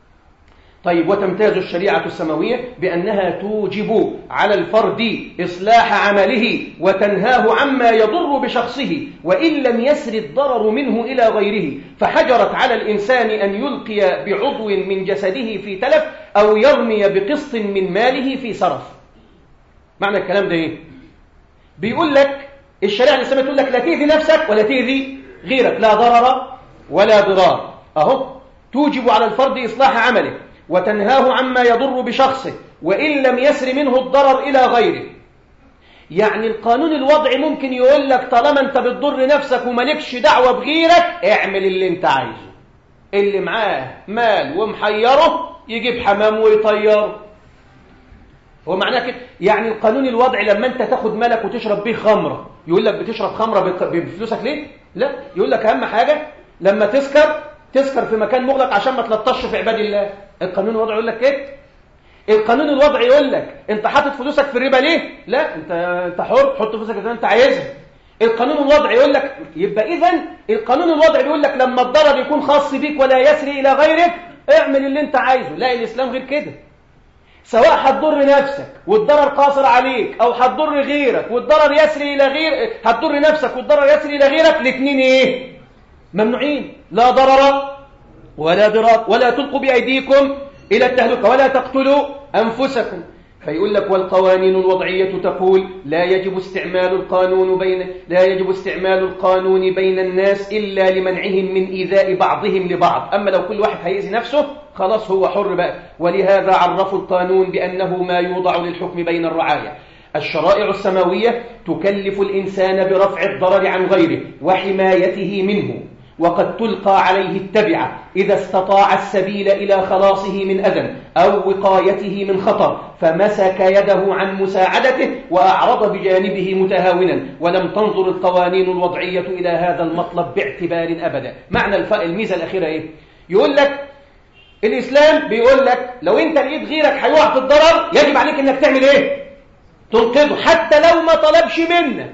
طيب وتمتاز الشريعة السماوية بأنها توجب على الفرد إصلاح عمله وتنهاه عما يضر بشخصه وإن لم يسر الضرر منه إلى غيره فحجرت على الإنسان أن يلقي بعضو من جسده في تلف أو يرمي بقسط من ماله في سرف معنى الكلام ده إيه؟ بيقول لك الشريعة الإسلامية تقول لك لا تأذي نفسك ولا تأذي غيرك لا ضرر ولا ضرار أهو توجب على الفرد إصلاح عمله وتنهاه عما يضر بشخصه وإن لم يسر منه الضرر إلى غيره يعني القانون الوضعي ممكن يقول لك طالما انت بتضر نفسك ومالكش دعوة بغيرك اعمل اللي انت عايزه اللي معاه مال ومحيره يجيب حمام ويطيره هو معناه كده يعني القانون الوضعي لما انت تاخد مالك وتشرب بيه خمره يقول لك بتشرب خمره بفلوسك ليه لا يقول لك اهم حاجه لما تسكر تسكر في مكان مغلق عشان ما تلطش في عباد الله القانون الوضعي يقول لك كده القانون الوضعي يقول لك انت حاطط فلوسك في الربا ليه لا انت انت حر حط فلوسك زي ما انت عايزها القانون الوضعي يقول لك يبقى اذا القانون الوضعي بيقول لك لما الضرر يكون خاص بيك ولا يسري الى غيرك اعمل اللي انت عايزه لا الاسلام غير كده سواء هتضر نفسك والضرر قاصر عليك او هتضر غيرك والضرر يسري الى غير هتضر نفسك والضرر يسري الى غيرك الاثنين ايه ممنوعين لا ضرر ولا ضرار ولا تلقوا بايديكم الى التهلكه ولا تقتلوا انفسكم فيقول لك والقوانين الوضعية تقول لا يجب استعمال القانون بين لا يجب استعمال القانون بين الناس إلا لمنعهم من إيذاء بعضهم لبعض أما لو كل واحد هيأذي نفسه خلاص هو حر بقى ولهذا عرفوا القانون بأنه ما يوضع للحكم بين الرعايا الشرائع السماوية تكلف الإنسان برفع الضرر عن غيره وحمايته منه وقد تلقى عليه التبعة إذا استطاع السبيل إلى خلاصه من أذى أو وقايته من خطر فمسك يده عن مساعدته وأعرض بجانبه متهاونا ولم تنظر القوانين الوضعية إلى هذا المطلب باعتبار أبدا معنى الميزة الأخيرة إيه؟ يقول لك الإسلام بيقول لك لو أنت لقيت غيرك هيقع في الضرر يجب عليك أنك تعمل إيه؟ تنقذه حتى لو ما طلبش منك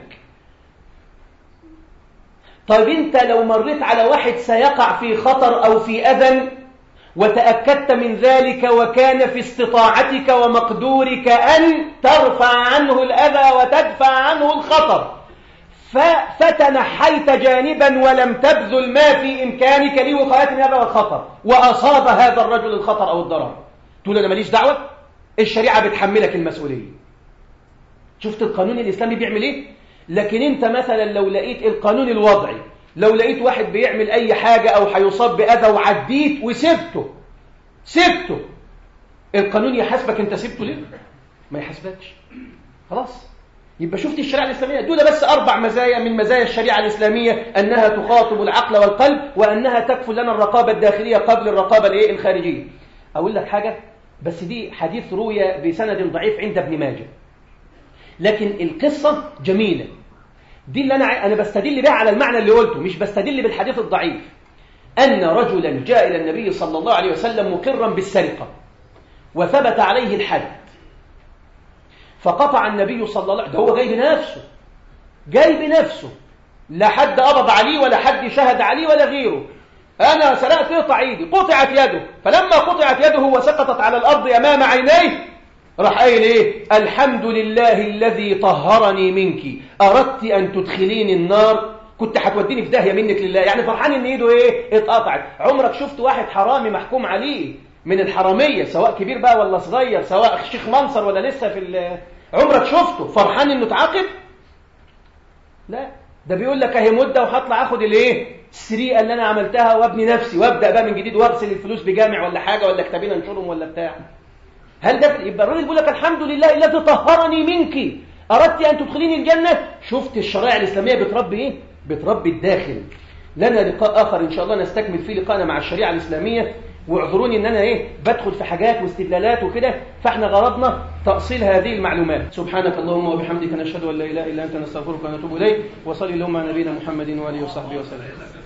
طيب انت لو مريت على واحد سيقع في خطر او في اذى وتأكدت من ذلك وكان في استطاعتك ومقدورك أن ترفع عنه الأذى وتدفع عنه الخطر فتنحيت جانبا ولم تبذل ما في إمكانك لوقاية من هذا الخطر وأصاب هذا الرجل الخطر أو الضرر تقول أنا ماليش دعوة الشريعة بتحملك المسؤولية شفت القانون الإسلامي بيعمل إيه لكن انت مثلا لو لقيت القانون الوضعي لو لقيت واحد بيعمل اي حاجة او هيصاب بأذى وعديت وسبته سبته القانون يحاسبك انت سبته ليه ما يحاسبكش خلاص يبقى شفت الشريعة الإسلامية دول بس أربع مزايا من مزايا الشريعة الإسلامية أنها تخاطب العقل والقلب وأنها تكفل لنا الرقابة الداخلية قبل الرقابة الإيه الخارجية أقول لك حاجة بس دي حديث روي بسند ضعيف عند ابن ماجه لكن القصة جميلة دي اللي أنا أنا بستدل بها على المعنى اللي قلته مش بستدل بالحديث الضعيف أن رجلا جاء إلى النبي صلى الله عليه وسلم مقرا بالسرقة وثبت عليه الحد فقطع النبي صلى الله عليه وسلم ده هو جاي بنفسه جاي بنفسه لا حد قبض عليه ولا حد شهد عليه ولا غيره أنا سرقت قطع إيدي قطعت يده فلما قطعت يده وسقطت على الأرض أمام عينيه راح قايل ايه الحمد لله الذي طهرني منك اردت ان تدخليني النار كنت هتوديني في داهيه منك لله يعني فرحان ان ايده ايه اتقطعت عمرك شفت واحد حرامي محكوم عليه من الحراميه سواء كبير بقى ولا صغير سواء شيخ منصر ولا لسه في عمرك شفته فرحان انه اتعاقب لا ده بيقول لك اهي مده وهطلع اخد الايه السرقه اللي انا عملتها وابني نفسي وابدا بقى من جديد واغسل الفلوس بجامع ولا حاجه ولا كتابين انشرهم ولا بتاع هل ده يبقى الراجل بيقول لك الحمد لله الذي طهرني منك اردت ان تدخليني الجنه شفت الشرائع الاسلاميه بتربي ايه بتربي الداخل لنا لقاء اخر ان شاء الله نستكمل فيه لقاءنا مع الشريعه الاسلاميه واعذروني ان انا ايه بدخل في حاجات واستدلالات وكده فاحنا غرضنا تاصيل هذه المعلومات سبحانك اللهم وبحمدك نشهد ان لا اله الا انت نستغفرك ونتوب اليك وصلي اللهم على نبينا محمد واله وصحبه وسلم